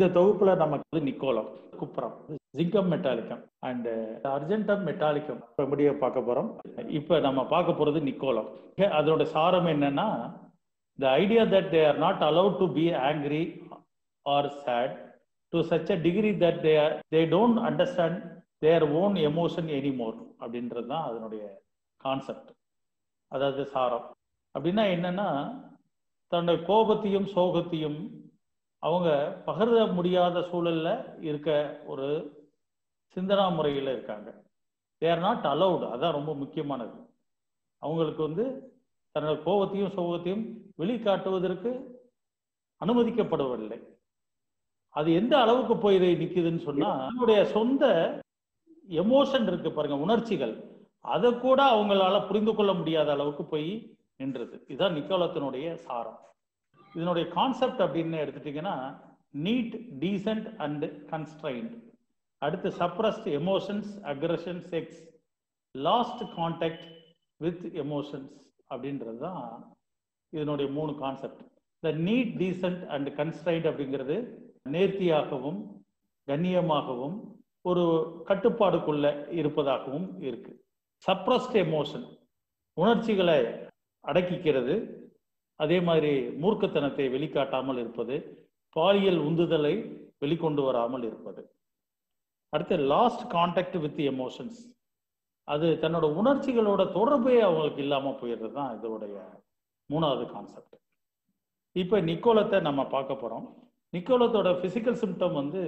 இந்த தொகுப்புல நமக்கு வந்து நிக்கோலம் குப்ரம் ஜிங்கம் மெட்டாலிக்கம் அண்ட் அர்ஜென்டம் மெட்டாலிக்கம் இப்படியே பார்க்க போறோம் இப்ப நம்ம பார்க்க போறது நிக்கோலம் அதோட சாரம் என்னன்னா the idea that they are not allowed to be angry or sad to such a degree that they are they don't understand their own emotion anymore அப்படின்றது தான் அதனுடைய கான்செப்ட் அதாவது சாரம் அப்படின்னா என்னன்னா தன்னுடைய கோபத்தையும் சோகத்தையும் அவங்க பகிர முடியாத சூழல்ல இருக்க ஒரு சிந்தனா முறையில் இருக்காங்க தே ஆர் நாட் அலவுடு அதான் ரொம்ப முக்கியமானது அவங்களுக்கு வந்து தன்னோட கோபத்தையும் சோகத்தையும் வெளிக்காட்டுவதற்கு அனுமதிக்கப்படவில்லை அது எந்த அளவுக்கு போய் நிக்குதுன்னு சொன்னா நம்முடைய சொந்த எமோஷன் இருக்கு பாருங்க உணர்ச்சிகள் அதை கூட அவங்களால புரிந்து கொள்ள முடியாத அளவுக்கு போய் நின்றது இதுதான் நிக்கோலத்தினுடைய சாரம் இதனுடைய கான்செப்ட் அப்படின்னு எடுத்துட்டீங்கன்னா நீட் டீசன்ட் அண்ட் கன்ஸ்ட்ரைன்ட் அடுத்து suppressed emotions aggression sex lost contact with emotions அப்படின்றது தான் இதனுடைய மூணு concept the neat decent and constrained அப்படிங்கிறது நேர்த்தியாகவும் கண்ணியமாகவும் ஒரு கட்டுப்பாடுக்குள்ள இருப்பதாகவும் இருக்கு சப்ரஸ்ட் எமோஷன் உணர்ச்சிகளை அடக்கிக்கிறது அதே மாதிரி மூர்க்கத்தனத்தை வெளிக்காட்டாமல் இருப்பது பாலியல் உந்துதலை வெளிக்கொண்டு வராமல் இருப்பது அடுத்து லாஸ்ட் கான்டாக்ட் வித் எமோஷன்ஸ் அது தன்னோட உணர்ச்சிகளோட தொடர்பே அவங்களுக்கு இல்லாம போயிடுறது தான் இதோடைய மூணாவது கான்செப்ட் இப்போ நிக்கோலத்தை நம்ம பார்க்க போறோம் நிக்கோலத்தோட பிசிக்கல் சிம்டம் வந்து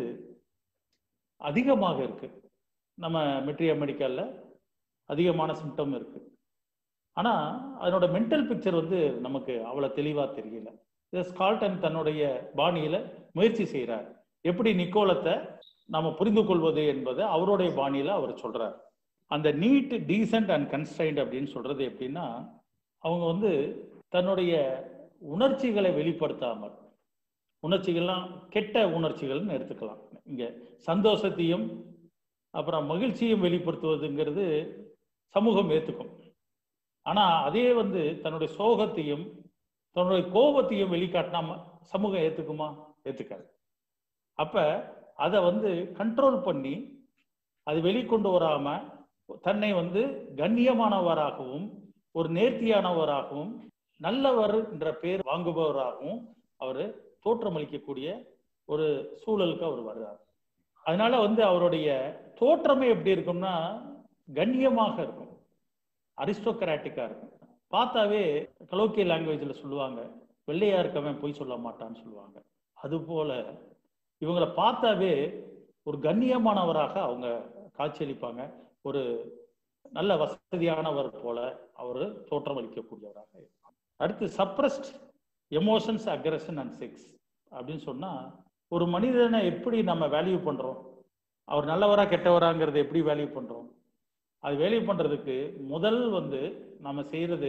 அதிகமாக இருக்கு நம்ம மெட்ரியா மெடிக்கல்ல அதிகமான சிம்டம் இருக்கு ஆனா அதனோட மென்டல் பிக்சர் வந்து நமக்கு அவ்வளவு தெளிவா தெரியல ஸ்கால்டன் தன்னுடைய பாணியில முயற்சி செய்யறார் எப்படி நிக்கோலத்தை நாம புரிந்து கொள்வது என்பதை அவருடைய பாணியில அவர் சொல்றார் அந்த நீட் டீசன்ட் அண்ட் கன்ஸ்டைன்ட் அப்படின்னு சொல்றது எப்படின்னா அவங்க வந்து தன்னுடைய உணர்ச்சிகளை வெளிப்படுத்தாமல் உணர்ச்சிகள்லாம் கெட்ட உணர்ச்சிகள்னு எடுத்துக்கலாம் இங்க சந்தோஷத்தையும் அப்புறம் மகிழ்ச்சியும் வெளிப்படுத்துவதுங்கிறது சமூகம் ஏத்துக்கும் ஆனா அதே வந்து தன்னுடைய சோகத்தையும் தன்னுடைய கோபத்தையும் வெளிக்காட்டினா சமூகம் ஏத்துக்குமா ஏத்துக்காது அப்ப அதை வந்து கண்ட்ரோல் பண்ணி அது வெளிக்கொண்டு வராம தன்னை வந்து கண்ணியமானவராகவும் ஒரு நேர்த்தியானவராகவும் நல்லவர் என்ற பேர் வாங்குபவராகவும் அவர் தோற்றமளிக்கக்கூடிய ஒரு சூழலுக்கு அவர் வர்றார் அதனால வந்து அவருடைய தோற்றமே எப்படி இருக்கும்னா கண்ணியமாக இருக்கும் அரிஸ்டோக்ராட்டிக்கா இருக்கும் பார்த்தாவே கலோக்கிய லாங்குவேஜ்ல சொல்லுவாங்க வெள்ளையா இருக்கவன் பொய் சொல்ல மாட்டான்னு சொல்லுவாங்க அது போல இவங்களை பார்த்தாவே ஒரு கண்ணியமானவராக அவங்க காட்சியளிப்பாங்க ஒரு நல்ல வசதியானவர் போல அவர் தோற்றம் அளிக்கக்கூடியவராக இருப்பாங்க அடுத்து suppressed emotions aggression and sex அப்படின்னு சொன்னா ஒரு மனிதனை எப்படி நம்ம வேல்யூ பண்றோம் அவர் நல்லவரா கெட்டவராங்கிறத எப்படி வேல்யூ பண்றோம் அது வேல்யூ பண்றதுக்கு முதல் வந்து நம்ம செய்யறது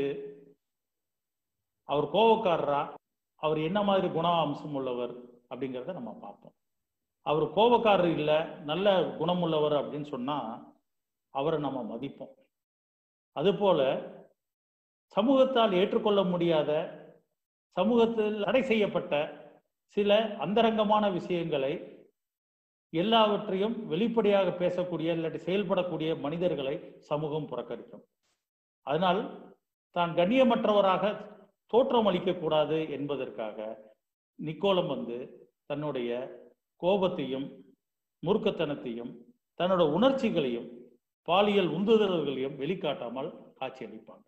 அவர் கோபக்காரரா அவர் என்ன மாதிரி குண அம்சம் உள்ளவர் அப்படிங்கிறத நம்ம பார்ப்போம் அவர் கோபக்காரர் இல்லை நல்ல குணமுள்ளவர் அப்படின்னு சொன்னா அவரை நம்ம மதிப்போம் அதுபோல சமூகத்தால் ஏற்றுக்கொள்ள முடியாத சமூகத்தில் தடை செய்யப்பட்ட சில அந்தரங்கமான விஷயங்களை எல்லாவற்றையும் வெளிப்படையாக பேசக்கூடிய இல்லாட்டி செயல்படக்கூடிய மனிதர்களை சமூகம் புறக்கணிக்கும் அதனால் தான் கண்ணியமற்றவராக தோற்றம் அளிக்கக்கூடாது என்பதற்காக நிக்கோலம் வந்து தன்னுடைய கோபத்தையும் மூர்க்கத்தனத்தையும் தன்னோட உணர்ச்சிகளையும் பாலியல் உந்துதல்களையும் வெளிக்காட்டாமல் காட்சியளிப்பாங்க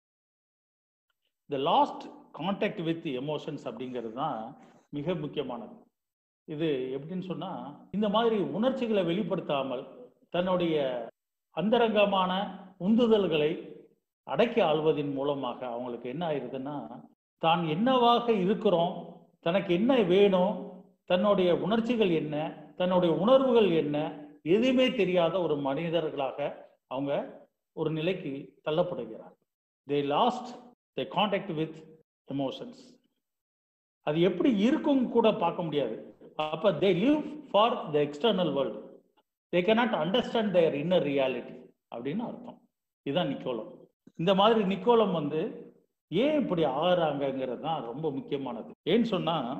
the lost contact with emotions அப்படிங்கிறது தான் மிக முக்கியமானது இது எப்படின்னு சொன்னா இந்த மாதிரி உணர்ச்சிகளை வெளிப்படுத்தாமல் தன்னுடைய அந்தரங்கமான உந்துதல்களை அடக்கி ஆள்வதன் மூலமாக அவங்களுக்கு என்ன ஆயிருதுன்னா தான் என்னவாக இருக்கிறோம் தனக்கு என்ன வேணும் தன்னுடைய உணர்ச்சிகள் என்ன தன்னுடைய உணர்வுகள் என்ன எதுவுமே தெரியாத ஒரு மனிதர்களாக அவங்க ஒரு நிலைக்கு தள்ளப்படுகிறார் they lost they contact with emotions அது எப்படி இருக்கும் கூட பார்க்க முடியாது அப்ப they live for the external world they cannot understand their inner reality அப்படின்னு அர்த்தம் இதுதான் நிக்கோலம் இந்த மாதிரி நிக்கோலம் வந்து ஏன் இப்படி ஆகுறாங்கங்கிறது தான் ரொம்ப முக்கியமானது ஏன்னு சொன்னா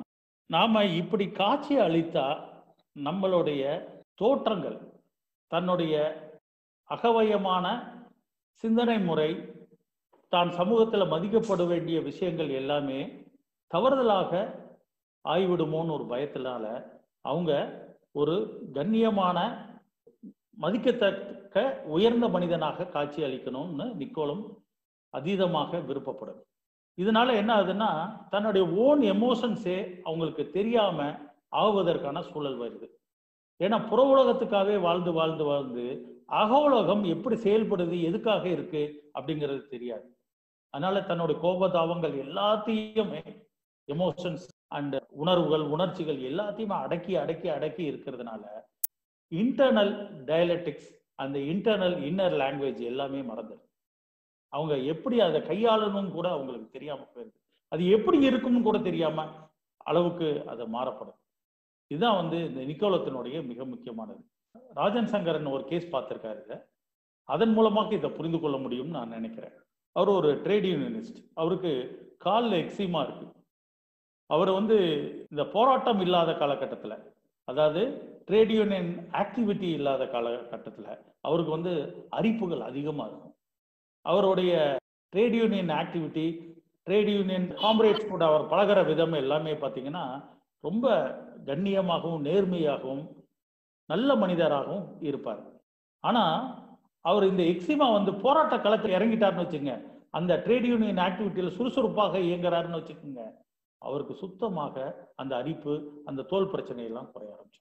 நாம இப்படி காட்சி அளித்தா நம்மளுடைய தோற்றங்கள் தன்னுடைய அகவயமான சிந்தனை முறை தான் சமூகத்தில் மதிக்கப்பட வேண்டிய விஷயங்கள் எல்லாமே தவறுதலாக ஆய்விடுமோன்னு ஒரு பயத்தினால அவங்க ஒரு கண்ணியமான மதிக்கத்தக்க உயர்ந்த மனிதனாக காட்சி அளிக்கணும்னு நிக்கோலம் அதீதமாக விருப்பப்படும் இதனால என்ன ஆகுதுன்னா தன்னுடைய ஓன் எமோஷன்ஸே அவங்களுக்கு தெரியாம ஆகுவதற்கான சூழல் வருது ஏன்னா புற உலகத்துக்காகவே வாழ்ந்து வாழ்ந்து வாழ்ந்து அக உலகம் எப்படி செயல்படுது எதுக்காக இருக்கு அப்படிங்கிறது தெரியாது அதனால தன்னுடைய கோபதாபங்கள் எல்லாத்தையுமே எமோஷன்ஸ் அண்ட் உணர்வுகள் உணர்ச்சிகள் எல்லாத்தையுமே அடக்கி அடக்கி அடக்கி இருக்கிறதுனால இன்டர்னல் டயலெட்டிக்ஸ் அந்த இன்டர்னல் இன்னர் லாங்குவேஜ் எல்லாமே மறந்துடும் அவங்க எப்படி அதை கையாளணும் கூட அவங்களுக்கு தெரியாம போயிருக்கு அது எப்படி இருக்கும்னு கூட தெரியாம அளவுக்கு அதை மாறப்படும் இதுதான் வந்து இந்த நிக்கோலத்தினுடைய மிக முக்கியமானது ராஜன் சங்கரன் ஒரு கேஸ் பார்த்திருக்காரு அதன் மூலமாக இதை புரிந்து கொள்ள முடியும்னு நான் நினைக்கிறேன் அவர் ஒரு ட்ரேட் யூனியனிஸ்ட் அவருக்கு காலில் எக்ஸிமா இருக்கு அவர் வந்து இந்த போராட்டம் இல்லாத காலகட்டத்தில் அதாவது ட்ரேட் யூனியன் ஆக்டிவிட்டி இல்லாத காலகட்டத்தில் அவருக்கு வந்து அரிப்புகள் அதிகமாக இருக்கும் அவருடைய trade union activity trade union comrades கூட அவர் பழகிற விதம் எல்லாமே பார்த்தீங்கன்னா ரொம்ப கண்ணியமாகவும் நேர்மையாகவும் நல்ல மனிதராகவும் இருப்பார் ஆனால் அவர் இந்த எக்ஸிமா வந்து போராட்ட களத்தில் இறங்கிட்டார்னு வச்சுங்க அந்த ட்ரேட் யூனியன் ஆக்டிவிட்டியில் சுறுசுறுப்பாக இயங்குறாருன்னு வச்சுக்கோங்க அவருக்கு சுத்தமாக அந்த அரிப்பு அந்த தோல் பிரச்சனை எல்லாம் குறைய ஆரம்பிச்சு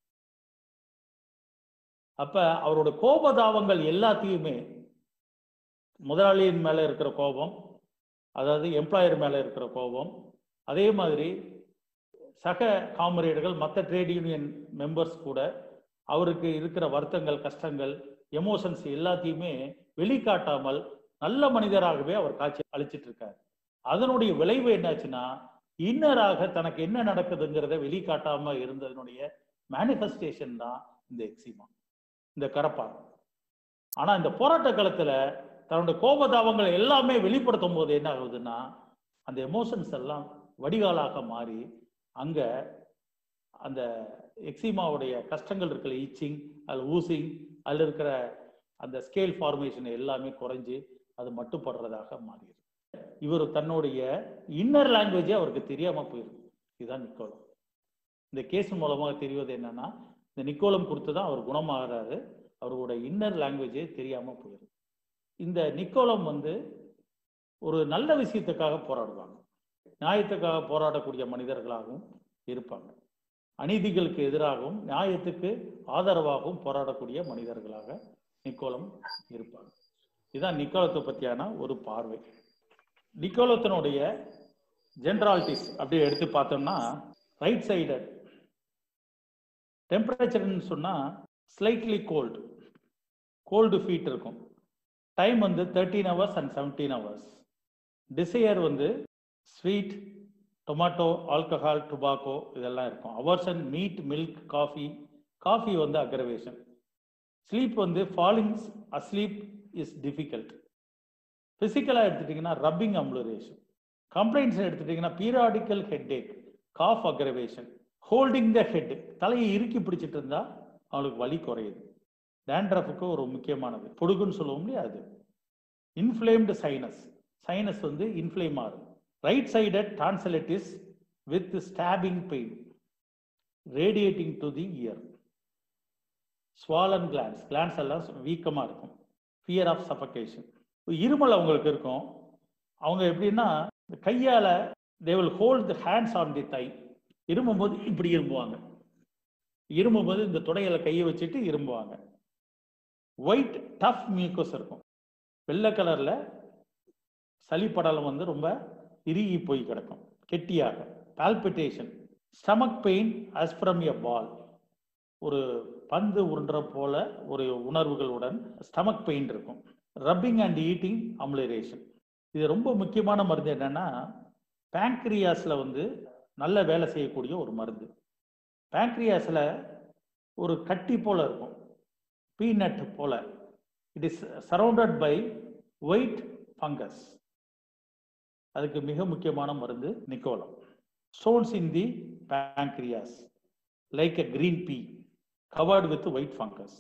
அப்ப அவரோட கோபதாபங்கள் எல்லாத்தையுமே முதலாளியின் மேல இருக்கிற கோபம் அதாவது எம்ப்ளாயர் மேல இருக்கிற கோபம் அதே மாதிரி சக காமரேடுகள் மற்ற ட்ரேட் யூனியன் மெம்பர்ஸ் கூட அவருக்கு இருக்கிற வருத்தங்கள் கஷ்டங்கள் எமோஷன்ஸ் எல்லாத்தையுமே வெளிக்காட்டாமல் நல்ல மனிதராகவே அவர் காட்சி அளிச்சிட்டு இருக்காரு அதனுடைய விளைவு என்னாச்சுன்னா இன்னராக தனக்கு என்ன நடக்குதுங்கிறத வெளிக்காட்டாம இருந்ததனுடைய மேனிஃபெஸ்டேஷன் தான் இந்த எக்ஸிமா இந்த கரப்பான் ஆனா இந்த போராட்ட காலத்துல தன்னுடைய கோபதாபங்களை எல்லாமே வெளிப்படுத்தும் போது என்ன ஆகுதுன்னா அந்த எமோஷன்ஸ் எல்லாம் வடிகாலாக மாறி அங்க அந்த எக்ஸிமாவுடைய கஷ்டங்கள் இருக்கிற ஈச்சிங் அது ஊசிங் அதில் இருக்கிற அந்த ஸ்கேல் ஃபார்மேஷன் எல்லாமே குறைஞ்சு அது மட்டுப்படுறதாக மாறிடுது இவர் தன்னுடைய இன்னர் லாங்குவேஜே அவருக்கு தெரியாம போயிருக்கு இதுதான் நிக்கோலம் இந்த கேஸ் மூலமாக தெரிவது என்னன்னா இந்த நிக்கோலம் கொடுத்து தான் அவர் குணமாகறாரு அவரோட இன்னர் லாங்குவேஜே தெரியாம போயிருக்கு இந்த நிக்கோலம் வந்து ஒரு நல்ல விஷயத்துக்காக போராடுவாங்க நியாயத்துக்காக போராடக்கூடிய மனிதர்களாகவும் இருப்பாங்க அநீதிகளுக்கு எதிராகவும் நியாயத்துக்கு ஆதரவாகவும் போராடக்கூடிய மனிதர்களாக நிக்கோலம் இருப்பாங்க இதுதான் நிக்கோலத்தை பற்றியான ஒரு பார்வை நிக்கோலத்தினுடைய ஜென்ராலிட்டிஸ் அப்படி எடுத்து பார்த்தோம்னா ரைட் சைடர் டெம்பரேச்சர்னு சொன்னால் ஸ்லைட்லி கோல்டு கோல்டு ஃபீட் இருக்கும் டைம் வந்து thirteen hours and seventeen hours desire வந்து ஸ்வீட் டொமாட்டோ ஆல்கஹால் டுபாக்கோ இதெல்லாம் இருக்கும் aversion meat milk coffee coffee வந்து அக்ரவேஷன் ஸ்லீப் வந்து ஃபாலிங் அஸ்லீப் இஸ் டிஃபிகல்ட் ஃபிசிக்கலாக எடுத்துட்டிங்கன்னா ரப்பிங் அம்ளுரேஷன் கம்ப்ளைண்ட்ஸ் எடுத்துட்டிங்கன்னா periodical headache cough aggravation holding the head தலையை இறுக்கி பிடிச்சிட்டு இருந்தா அவளுக்கு வலி குறையுது டேண்ட்ரஃபுக்கு ஒரு முக்கியமானது பொடுகுன்னு சொல்லுவோம் இல்லையா அது இன்ஃப்ளேம்டு சைனஸ் சைனஸ் வந்து இன்ஃப்ளேம் ஆகும் right sided tonsillitis with stabbing pain radiating to the ear swollen glands glands எல்லாம் வீக்கமாக இருக்கும் ஃபியர் ஆஃப் சஃபகேஷன் இருமல் அவங்களுக்கு இருக்கும் அவங்க எப்படின்னா கையால் they will hold the hands on the thigh இருமும்போது இப்படி இரும்புவாங்க இருமும்போது இந்த துடையில கையை வச்சுட்டு இரும்புவாங்க ஒயிட் டஃப் மியூக்கஸ் இருக்கும் வெள்ளை கலர்ல சளிப்படலம் வந்து ரொம்ப இறுகி போய் கிடக்கும் கெட்டியாக palpitation stomach pain as from a ball ஒரு பந்து உருண்டுற போல ஒரு உணர்வுகளுடன் ஸ்டமக் பெயின் இருக்கும் ரப்பிங் அண்ட் ஈட்டிங் அம்லரேஷன் இது ரொம்ப முக்கியமான மருந்து என்னன்னா பேங்க்ரியாஸ்ல வந்து நல்ல வேலை செய்யக்கூடிய ஒரு மருந்து பேங்க்ரியாஸில் ஒரு கட்டி போல இருக்கும் பீனட் போல it is surrounded by white fungus அதுக்கு மிக முக்கியமான மருந்து நிக்கோலம் stones in the pancreas, like a green pea covered with white fungus.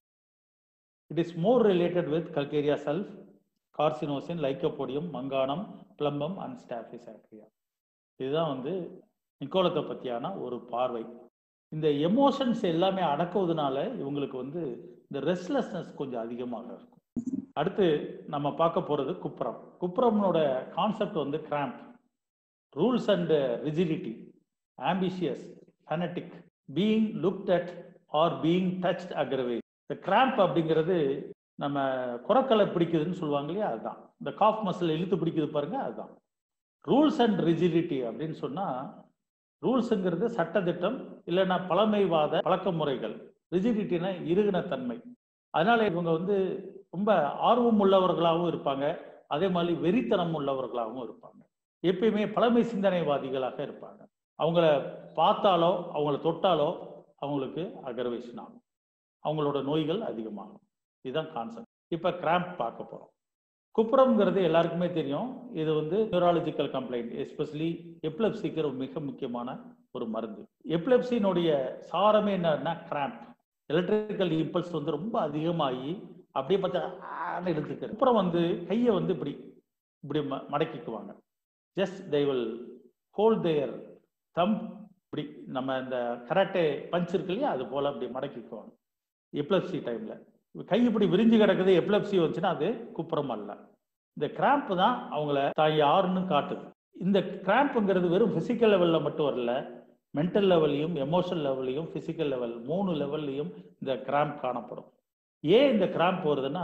It is more related with Calcaria self, carcinosin, lycopodium, manganum, plumbum and staphylos aureus. இதுதான் வந்து நிக்கோலத்தை பற்றியான ஒரு பார்வை இந்த எமோஷன்ஸ் எல்லாமே அடக்குவதனால இவங்களுக்கு வந்து இந்த ரெஸ்ட்லெஸ்னஸ் கொஞ்சம் அதிகமாக இருக்கும் அடுத்து நம்ம பார்க்க போகிறது குப்ரம் குப்ரம்னோட கான்செப்ட் வந்து cramp rules and rigidity ambitious fanatic being looked at or being touched aggravation இந்த கிராம்ப் அப்படிங்கிறது நம்ம குரக்கலை பிடிக்குதுன்னு சொல்லுவாங்க இல்லையா அதுதான் இந்த காஃப் மசில் இழுத்து பிடிக்குது பாருங்க அதுதான் ரூல்ஸ் அண்ட் ரிஜிடிட்டி அப்படின்னு சொன்னா ரூல்ஸுங்கிறது சட்டத்திட்டம் இல்லைன்னா பழமைவாத பழக்க முறைகள் ரிஜிடிட்டினா இறுகின தன்மை அதனால இவங்க வந்து ரொம்ப ஆர்வம் உள்ளவர்களாகவும் இருப்பாங்க அதே மாதிரி வெறித்தனம் உள்ளவர்களாகவும் இருப்பாங்க எப்பயுமே பழமை சிந்தனைவாதிகளாக இருப்பாங்க அவங்கள பார்த்தாலோ அவங்கள தொட்டாலோ அவங்களுக்கு அகர்வேஷன் ஆகும் அவங்களோட நோய்கள் அதிகமாகும் இதுதான் கான்செப்ட் இப்போ கிராம்ப் பார்க்க போகிறோம் குப்புறம்ங்கிறது எல்லாருக்குமே தெரியும் இது வந்து நியூராலஜிக்கல் கம்ப்ளைண்ட் எஸ்பெஷலி எப்லெப்சிக்கு ஒரு மிக முக்கியமான ஒரு மருந்து எப்லெப்சினுடைய சாரமே என்னன்னா கிராம்ப் எலக்ட்ரிக்கல் இம்பல்ஸ் வந்து ரொம்ப அதிகமாகி அப்படியே பார்த்தா ஆன்னு இழுத்துக்கிறது அப்புறம் வந்து கையை வந்து இப்படி இப்படி ம மடக்கிக்குவாங்க just they will hold their thumb இப்படி நம்ம இந்த கராட்டே பஞ்ச் இருக்கு இல்லையா அது போல அப்படி மடக்கிக்குவாங்க எப்லப்சி டைம்ல கை இப்படி விரிஞ்சு கிடக்குது எப்லப்சி வந்துச்சுன்னா அது குப்புறம் அல்ல இந்த கிராம்ப் தான் அவங்கள தான் யாருன்னு காட்டுது இந்த கிராம்ப்புங்கிறது வெறும் பிசிக்கல் லெவல்ல மட்டும் வரல மென்டல் லெவல்லையும் எமோஷனல் லெவல்லையும் பிசிக்கல் லெவல் மூணு லெவல்லையும் இந்த கிராம்ப் காணப்படும் ஏன் இந்த கிராம்ப் வருதுன்னா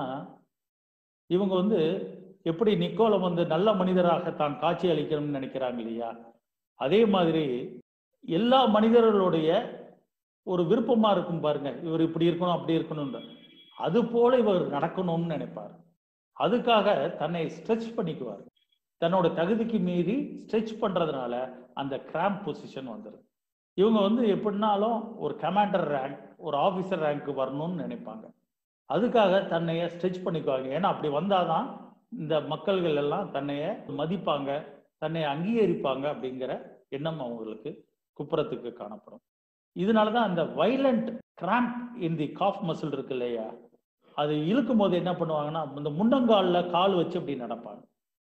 இவங்க வந்து எப்படி நிக்கோலம் வந்து நல்ல மனிதராக தான் காட்சி அளிக்கணும்னு நினைக்கிறாங்க இல்லையா அதே மாதிரி எல்லா மனிதர்களுடைய ஒரு விருப்பமா இருக்கும் பாருங்க இவர் இப்படி இருக்கணும் அப்படி இருக்கணும்னு அது போல இவர் நடக்கணும்னு நினைப்பார் அதுக்காக தன்னை ஸ்ட்ரெச் பண்ணிக்குவார் தன்னோட தகுதிக்கு மீறி ஸ்ட்ரெச் பண்றதுனால அந்த கிராம்ப் பொசிஷன் வந்துடுது இவங்க வந்து எப்படினாலும் ஒரு கமாண்டர் ரேங்க் ஒரு ஆஃபீஸர் ரேங்க் வரணும்னு நினைப்பாங்க அதுக்காக தன்னைய ஸ்ட்ரெச் பண்ணிக்குவாங்க ஏன்னா அப்படி வந்தாதான் இந்த மக்கள்கள் எல்லாம் தன்னைய மதிப்பாங்க தன்னை அங்கீகரிப்பாங்க அப்படிங்கிற எண்ணம் அவங்களுக்கு குப்புறத்துக்கு காணப்படும் இதனாலதான் அந்த violent cramp in the calf muscle இருக்கு இல்லையா அது இழுக்கும் போது என்ன பண்ணுவாங்கன்னா இந்த முன்னங்காலில் கால் வச்சு அப்படி நடப்பாங்க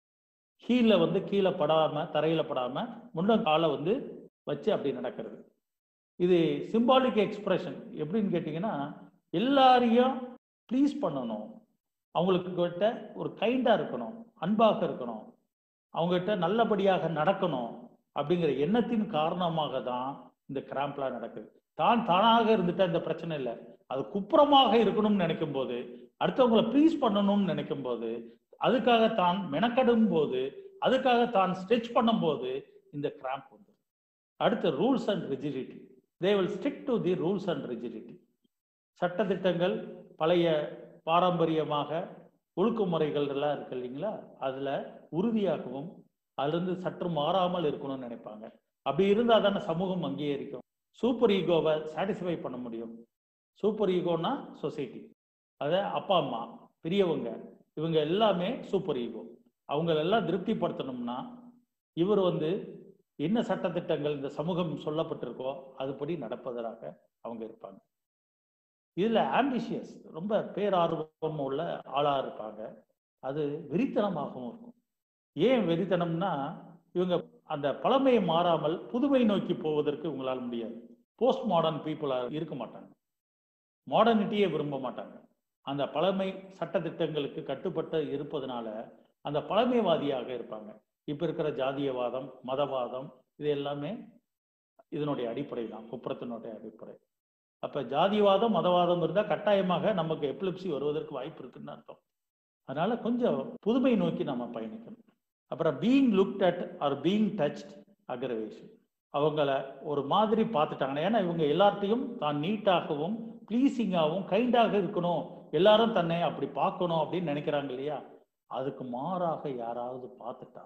கீழே வந்து கீழே படாம தரையில படாம முன்னங்காலை வந்து வச்சு அப்படி நடக்கிறது இது சிம்பாலிக் எக்ஸ்பிரஷன் எப்படின்னு கேட்டிங்கன்னா எல்லாரையும் ப்ளீஸ் பண்ணணும் அவங்களுக்கு கிட்ட ஒரு கைண்டாக இருக்கணும் அன்பாக இருக்கணும் அவங்ககிட்ட நல்லபடியாக நடக்கணும் அப்படிங்கிற எண்ணத்தின் காரணமாக தான் இந்த கிராம்ப்லாம் நடக்குது தான் தானாக இருந்துட்டா இந்த பிரச்சனை இல்லை அது குப்புறமாக இருக்கணும்னு நினைக்கும் போது அடுத்தவங்களை ப்ளீஸ் பண்ணணும்னு நினைக்கும் போது அதுக்காக தான் மெனக்கடும் போது அதுக்காக தான் ஸ்ட்ரெச் பண்ணும் போது இந்த கிராம்ப் வந்து அடுத்து rules and rigidity they will stick to the rules and rigidity சட்டத்திட்டங்கள் பழைய பாரம்பரியமாக ஒழுக்குமுறைகள் எல்லாம் இருக்கு இல்லைங்களா அதுல உறுதியாகவும் அதுலேருந்து சற்று மாறாமல் இருக்கணும்னு நினைப்பாங்க அப்படி இருந்தால் தானே சமூகம் அங்கீகரிக்கும் சூப்பர் ஈகோவை சாட்டிஸ்ஃபை பண்ண முடியும் சூப்பர் ஈகோனா சொசைட்டி அதை அப்பா அம்மா பெரியவங்க இவங்க எல்லாமே சூப்பர் ஈகோ அவங்களெல்லாம் திருப்திப்படுத்தணும்னா இவர் வந்து என்ன சட்டத்திட்டங்கள் இந்த சமூகம் சொல்லப்பட்டிருக்கோ அதுபடி நடப்பதாக அவங்க இருப்பாங்க இதுல ஆம்பிஷியஸ் ரொம்ப பேரார்வம் உள்ள ஆளா இருப்பாங்க அது வெறித்தனமாகவும் இருக்கும் ஏன் வெறித்தனம்னா இவங்க அந்த பழமையை மாறாமல் புதுமை நோக்கி போவதற்கு உங்களால் முடியாது போஸ்ட் மாடர்ன் பீப்புளா இருக்க மாட்டாங்க மாடர்னிட்டியே விரும்ப மாட்டாங்க அந்த பழமை சட்டத்திட்டங்களுக்கு கட்டுப்பட்டு இருப்பதனால அந்த பழமைவாதியாக இருப்பாங்க இப்ப இருக்கிற ஜாதியவாதம் மதவாதம் இது எல்லாமே இதனுடைய அடிப்படை தான் குப்புறத்தினுடைய அடிப்படை அப்ப ஜாதிவாதம் மதவாதம் இருந்தா கட்டாயமாக நமக்கு எபிலிப்சி வருவதற்கு வாய்ப்பு இருக்குன்னு அர்த்தம் அதனால கொஞ்சம் புதுமை நோக்கி நம்ம பயணிக்கணும் அப்புறம் being looked at or being touched aggravation அவங்கள ஒரு மாதிரி பார்த்துட்டாங்கன்னா ஏன்னா இவங்க எல்லார்ட்டையும் தான் நீட்டாகவும் ப்ளீஸிங்காகவும் கைண்டாக இருக்கணும் எல்லாரும் தன்னை அப்படி பார்க்கணும் அப்படின்னு நினைக்கிறாங்க இல்லையா அதுக்கு மாறாக யாராவது பார்த்துட்டா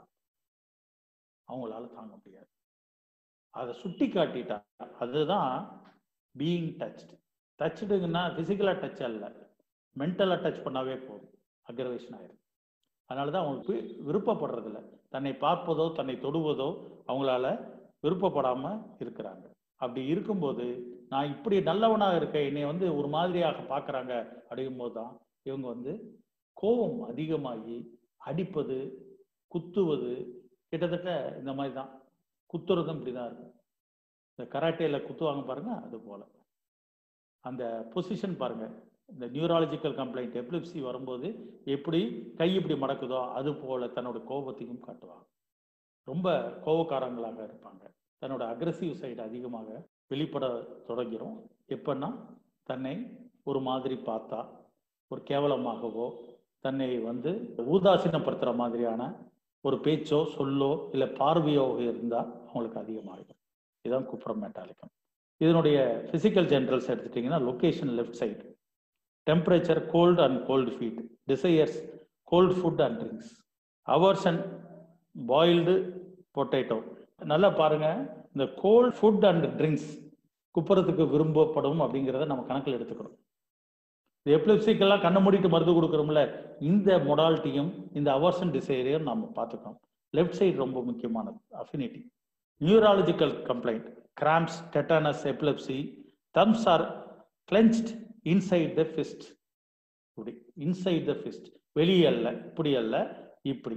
அவங்களால தாங்க முடியாது அதை சுட்டி காட்டிட்டா அதுதான் பீயிங் டச்ட் டச்சுடுங்கன்னா ஃபிசிக்கலாக டச் அல்ல மென்டலாக டச் பண்ணாவே போதும் அக்ரவேஷன் ஆயிடும் அதனால தான் அவங்களுக்கு விருப்பப்படுறதில்ல தன்னை பார்ப்பதோ தன்னை தொடுவதோ அவங்களால விருப்பப்படாம இருக்கிறாங்க அப்படி இருக்கும்போது நான் இப்படி நல்லவனா இருக்கேன் என்னை வந்து ஒரு மாதிரியாக பார்க்கறாங்க அப்படிங்கும்போது தான் இவங்க வந்து கோபம் அதிகமாகி அடிப்பது குத்துவது கிட்டத்தட்ட இந்த மாதிரி தான் குத்துறதும் இப்படிதான் இருக்கும் இந்த கராட்டேல குத்துவாங்க பாருங்க அது போல அந்த பொசிஷன் பாருங்க இந்த நியூராலஜிக்கல் கம்ப்ளைண்ட் எப்லிப்சி வரும்போது எப்படி கை இப்படி மடக்குதோ அது போல தன்னோட கோபத்தையும் காட்டுவாங்க ரொம்ப கோபக்காரங்களாக இருப்பாங்க தன்னோட அக்ரஸிவ் சைடு அதிகமாக வெளிப்பட தொடங்கிரும் எப்பன்னா தன்னை ஒரு மாதிரி பார்த்தா ஒரு கேவலமாகவோ தன்னை வந்து ஊதாசீனப்படுத்துற மாதிரியான ஒரு பேச்சோ சொல்லோ இல்லை பார்வையோ இருந்தால் அவங்களுக்கு அதிகமாகிடும் இதுதான் குப்ரம் மெட்டாலிக்கம் இதனுடைய பிசிக்கல் ஜென்ரல்ஸ் எடுத்துட்டிங்கன்னா location left side temperature cold and cold feet desires cold food and drinks aversion boiled potato நல்லா பாருங்க இந்த கோல்ட் ஃபுட் அண்ட் ட்ரிங்க்ஸ் குப்புறத்துக்கு விரும்பப்படும் அப்படிங்கிறத நம்ம கணக்கில் எடுத்துக்கிறோம் இந்த எப்லிப்சிக்கெல்லாம் கண்ணை மூடிட்டு மருந்து கொடுக்குறோம்ல இந்த மொடாலிட்டியும் இந்த அவர்சன் டிசைரையும் நம்ம பார்த்துக்கணும் லெஃப்ட் சைடு ரொம்ப முக்கியமானது affinity neurological complaint cramps tetanus epilepsy thumbs are clenched inside the fist இப்படி இன்சைட் த ஃபிஸ்ட் வெளியே அல்ல இப்படி அல்ல இப்படி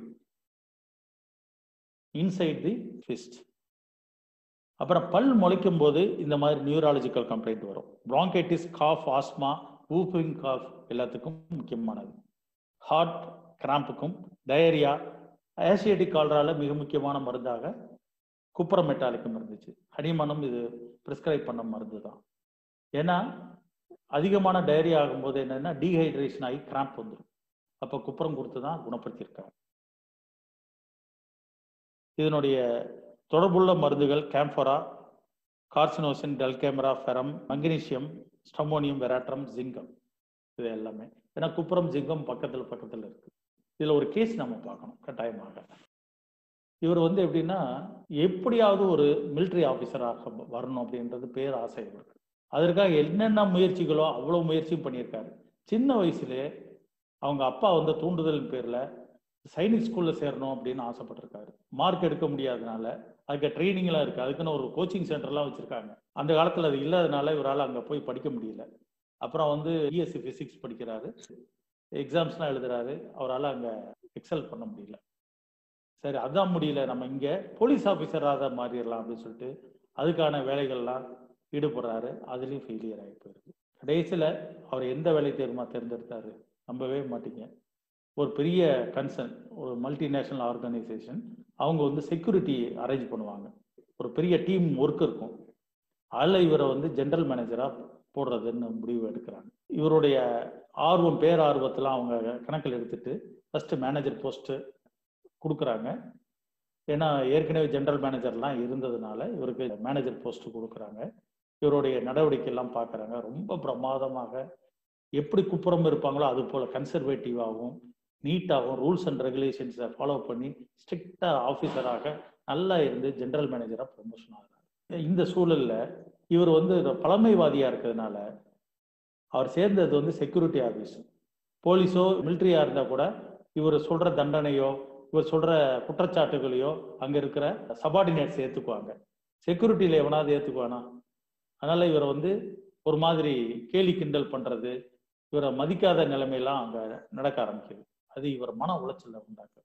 இன்சைட் தி ஃபிஸ்ட் அப்புறம் பல் முளைக்கும் போது இந்த மாதிரி நியூராலஜிக்கல் கம்ப்ளைண்ட் வரும் bronchitis cough asthma whooping cough எல்லாத்துக்கும் முக்கியமானது ஹார்ட் கிராம்புக்கும் டயரியா ஆசியடிக் கால்ரால மிக முக்கியமான மருந்தாக குப்பரமெட்டாலிக்கும் இருந்துச்சு ஹனிமனும் இது ப்ரிஸ்கிரைப் பண்ண மருந்து தான் ஏன்னா அதிகமான டயரியா ஆகும்போது என்னன்னா டீஹைட்ரேஷன் ஆகி கிராம்ப் வந்துடும் அப்போ குப்பரம் கொடுத்து தான் குணப்படுத்தியிருக்காங்க இதனுடைய தொடர்புள்ள மருந்துகள் கேம்ஃபரா கார்சினோசின் டெல்கேமரா ஃபெரம் மங்கனீசியம் ஸ்டமோனியம் வெராட்ரம் ஜிங்கம் இது எல்லாமே ஏன்னா குப்புறம் ஜிங்கம் பக்கத்தில் பக்கத்தில் இருக்கு இதில் ஒரு கேஸ் நம்ம பார்க்கணும் கட்டாயமாக இவர் வந்து எப்படின்னா எப்படியாவது ஒரு மிலிட்ரி ஆஃபீஸராக வரணும் அப்படின்றது பேர் ஆசை இவருக்கு அதற்காக என்னென்ன முயற்சிகளோ அவ்வளோ முயற்சியும் பண்ணியிருக்காரு சின்ன வயசுலே அவங்க அப்பா வந்து தூண்டுதலின் பேரில் சைனிக் ஸ்கூலில் சேரணும் அப்படின்னு ஆசைப்பட்டிருக்காரு மார்க் எடுக்க முடியாதனால அதுக்கு ட்ரைனிங்லாம் இருக்குது அதுக்குன்னு ஒரு கோச்சிங் சென்டர்லாம் வச்சுருக்காங்க அந்த காலத்தில் அது இல்லாதனால இவரால் அங்கே போய் படிக்க முடியல அப்புறம் வந்து பிஎஸ்சி ஃபிசிக்ஸ் படிக்கிறாரு எக்ஸாம்ஸ்லாம் எழுதுறாரு அவரால் அங்கே எக்ஸல் பண்ண முடியல சரி அதான் முடியல நம்ம இங்கே போலீஸ் ஆஃபீஸராக மாறிடலாம் அப்படின்னு சொல்லிட்டு அதுக்கான வேலைகள்லாம் ஈடுபடுறாரு அதுலேயும் ஃபெயிலியர் ஆகி போயிருக்கு கடைசியில் அவர் எந்த வேலை தேர்மா தேர்ந்தெடுத்தாரு நம்பவே மாட்டீங்க ஒரு பெரிய கன்சர்ன் ஒரு மல்டிநேஷ்னல் ஆர்கனைசேஷன் அவங்க வந்து செக்யூரிட்டி அரேஞ்ச் பண்ணுவாங்க ஒரு பெரிய டீம் ஒர்க் இருக்கும் அதில் இவரை வந்து ஜென்ரல் மேனேஜராக போடுறதுன்னு முடிவு எடுக்கிறாங்க இவருடைய ஆர்வம் பேரார்வத்தில் அவங்க கணக்கில் எடுத்துட்டு ஃபஸ்ட்டு மேனேஜர் போஸ்ட்டு கொடுக்குறாங்க ஏன்னா ஏற்கனவே ஜென்ரல் மேனேஜர்லாம் இருந்ததுனால இவருக்கு மேனேஜர் போஸ்ட் கொடுக்குறாங்க இவருடைய நடவடிக்கை எல்லாம் பார்க்குறாங்க ரொம்ப பிரமாதமாக எப்படி குப்புறம் இருப்பாங்களோ அது போல கன்சர்வேட்டிவாகவும் நீட்டாகவும் ரூல்ஸ் அண்ட் ரெகுலேஷன்ஸை ஃபாலோ பண்ணி ஸ்ட்ரிக்டாக ஆஃபீஸராக நல்லா இருந்து ஜென்ரல் மேனேஜராக ப்ரொமோஷன் ஆகிறார் இந்த சூழலில் இவர் வந்து பழமைவாதியாக இருக்கிறதுனால அவர் சேர்ந்தது வந்து செக்யூரிட்டி ஆஃபீஸ் போலீஸோ மிலிட்ரியாக இருந்தால் கூட இவர் சொல்கிற தண்டனையோ இவர் சொல்கிற குற்றச்சாட்டுகளையோ அங்கே இருக்கிற சபார்டினேட்ஸ் ஏற்றுக்குவாங்க செக்யூரிட்டியில் எவனாவது ஏற்றுக்குவானா அதனால் இவரை வந்து ஒரு மாதிரி கேலி கிண்டல் பண்ணுறது இவரை மதிக்காத நிலைமையெல்லாம் அங்கே நடக்க ஆரம்பிக்குது அது இவர் மன உளைச்சல உண்டாக்கு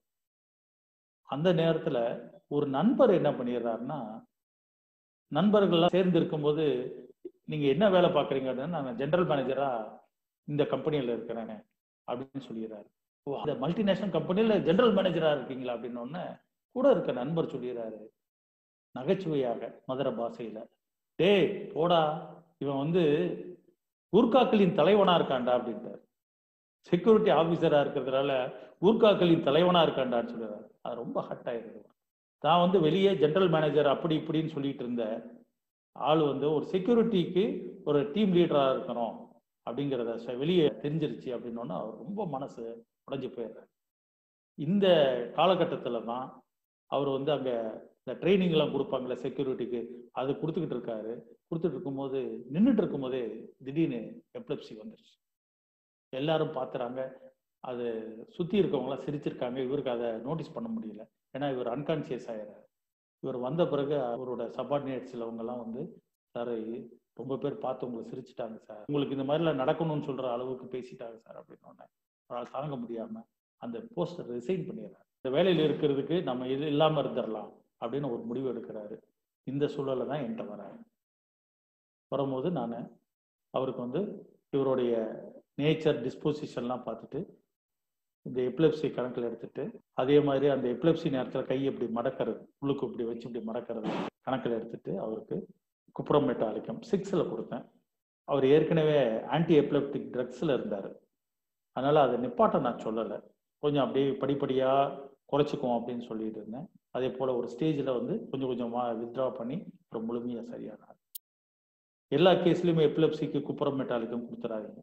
அந்த நேரத்தில் ஒரு நண்பர் என்ன பண்ணிடுறாருன்னா நண்பர்கள்லாம் சேர்ந்து இருக்கும்போது நீங்கள் என்ன வேலை பார்க்குறீங்கன்னு நான் ஜென்ரல் மேனேஜராக இந்த கம்பெனியில் இருக்கிறேனே அப்படின்னு சொல்லிடுறாரு ஓ அந்த மல்டிநேஷனல் கம்பெனியில் ஜென்ரல் மேனேஜராக இருக்கீங்களா அப்படின்னு கூட இருக்க நண்பர் சொல்லிடுறாரு நகைச்சுவையாக மதுரை பாஷையில் டே போடா இவன் வந்து கூர்காக்களின் தலைவனா இருக்காண்டா அப்படின்ட்டார் செக்யூரிட்டி ஆபீசரா இருக்கிறதுனால கூர்காக்களின் தலைவனா இருக்காண்டான்னு சொல்லுறாரு அது ரொம்ப ஹட் ஆயிடுது தான் வந்து வெளியே ஜென்ரல் மேனேஜர் அப்படி இப்படின்னு சொல்லிட்டு இருந்த ஆள் வந்து ஒரு செக்யூரிட்டிக்கு ஒரு டீம் லீடரா இருக்கணும் அப்படிங்கிறத வெளியே தெரிஞ்சிருச்சு அப்படின்னோன்னா அவர் ரொம்ப மனசு உடஞ்சி போயிடுறாரு இந்த காலகட்டத்தில் தான் அவர் வந்து அங்கே இந்த ட்ரைனிங்லாம் கொடுப்பாங்களே செக்யூரிட்டிக்கு அது கொடுத்துக்கிட்டு இருக்காரு கொடுத்துட்டு இருக்கும்போது நின்றுட்டு இருக்கும்போதே திடீர்னு எப்லப்சி வந்துருச்சு எல்லாரும் பார்த்துறாங்க அது சுற்றி இருக்கவங்களாம் சிரிச்சிருக்காங்க இவருக்கு அதை நோட்டீஸ் பண்ண முடியல ஏன்னா இவர் அன்கான்சியஸ் ஆயிடுறாரு இவர் வந்த பிறகு அவரோட சபார்டினேட் சிலவங்கெல்லாம் வந்து சார் ரொம்ப பேர் பார்த்து உங்களை சிரிச்சிட்டாங்க சார் உங்களுக்கு இந்த மாதிரிலாம் நடக்கணும்னு சொல்ற அளவுக்கு பேசிட்டாங்க சார் அப்படின்னு அவரால் தாங்க முடியாம அந்த போஸ்டர் ரிசைன் பண்ணிடுறாரு இந்த வேலையில் இருக்கிறதுக்கு நம்ம இது இல்லாம இருந்துடலாம் அப்படின்னு ஒரு முடிவு எடுக்கிறாரு இந்த சூழலை தான் என்கிட்ட வராரு வரும்போது நான் அவருக்கு வந்து இவருடைய நேச்சர் டிஸ்போசிஷன்லாம் பார்த்துட்டு இந்த எப்லெப்சி கணக்கில் எடுத்துட்டு அதே மாதிரி அந்த எப்லெப்சி நேரத்தில் கை இப்படி மடக்கிறது உள்ளுக்கு இப்படி வச்சு இப்படி மடக்கிறது கணக்கில் எடுத்துட்டு அவருக்கு குப்ரோமெட்டாலிக்கம் சிக்ஸில் கொடுத்தேன் அவர் ஏற்கனவே ஆன்டி எப்லெப்டிக் ட்ரக்ஸில் இருந்தார் அதனால் அதை நிப்பாட்ட நான் சொல்லலை கொஞ்சம் அப்படியே படிப்படியாக குறைச்சிக்குவோம் அப்படின்னு சொல்லிட்டு இருந்தேன் அதே போல் ஒரு ஸ்டேஜில் வந்து கொஞ்சம் கொஞ்சமாக வித்ட்ரா பண்ணி அப்புறம் முழுமையாக சரியானார் எல்லா கேஸ்லையுமே எப்லெப்சிக்கு குப்ரோமெட்டாலிக்கம் கொடுத்துறாதீங்க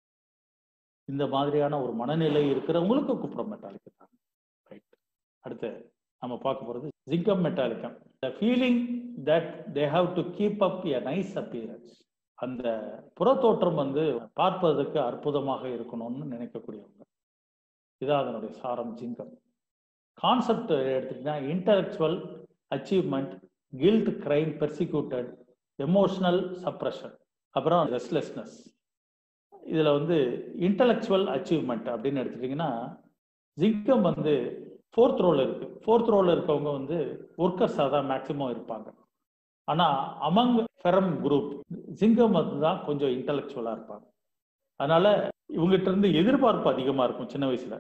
இந்த மாதிரியான ஒரு மனநிலை இருக்கிறவங்களுக்கு குப்ரம் மெட்டாலிக்கம் தான் ரைட் அடுத்து நம்ம பார்க்க போகிறது zincum metallicum the feeling that they have to keep up a nice appearance அந்த புறத்தோற்றம் வந்து பார்ப்பதற்கு அற்புதமாக இருக்கணும்னு நினைக்கக்கூடியவங்க இதான் அதனுடைய சாரம் ஜிங்கம் கான்செப்ட் எடுத்துக்கிட்டா intellectual achievement guilt crime persecuted emotional suppression அப்புறம் ரெஸ்ட்லெஸ்னஸ் இதில் வந்து இன்டலெக்சுவல் அச்சீவ்மெண்ட் அப்படின்னு எடுத்துட்டிங்கன்னா ஜிங்கம் வந்து ஃபோர்த் ரோல இருக்கு ஃபோர்த் ரோல இருக்கவங்க வந்து ஒர்க்கர்ஸாக தான் மேக்சிமம் இருப்பாங்க ஆனால் அமங் ஃபெரம் குரூப் ஜிங்கம் வந்து தான் கொஞ்சம் இன்டலெக்சுவலாக இருப்பாங்க அதனால இவங்ககிட்ட இருந்து எதிர்பார்ப்பு அதிகமாக இருக்கும் சின்ன வயசுல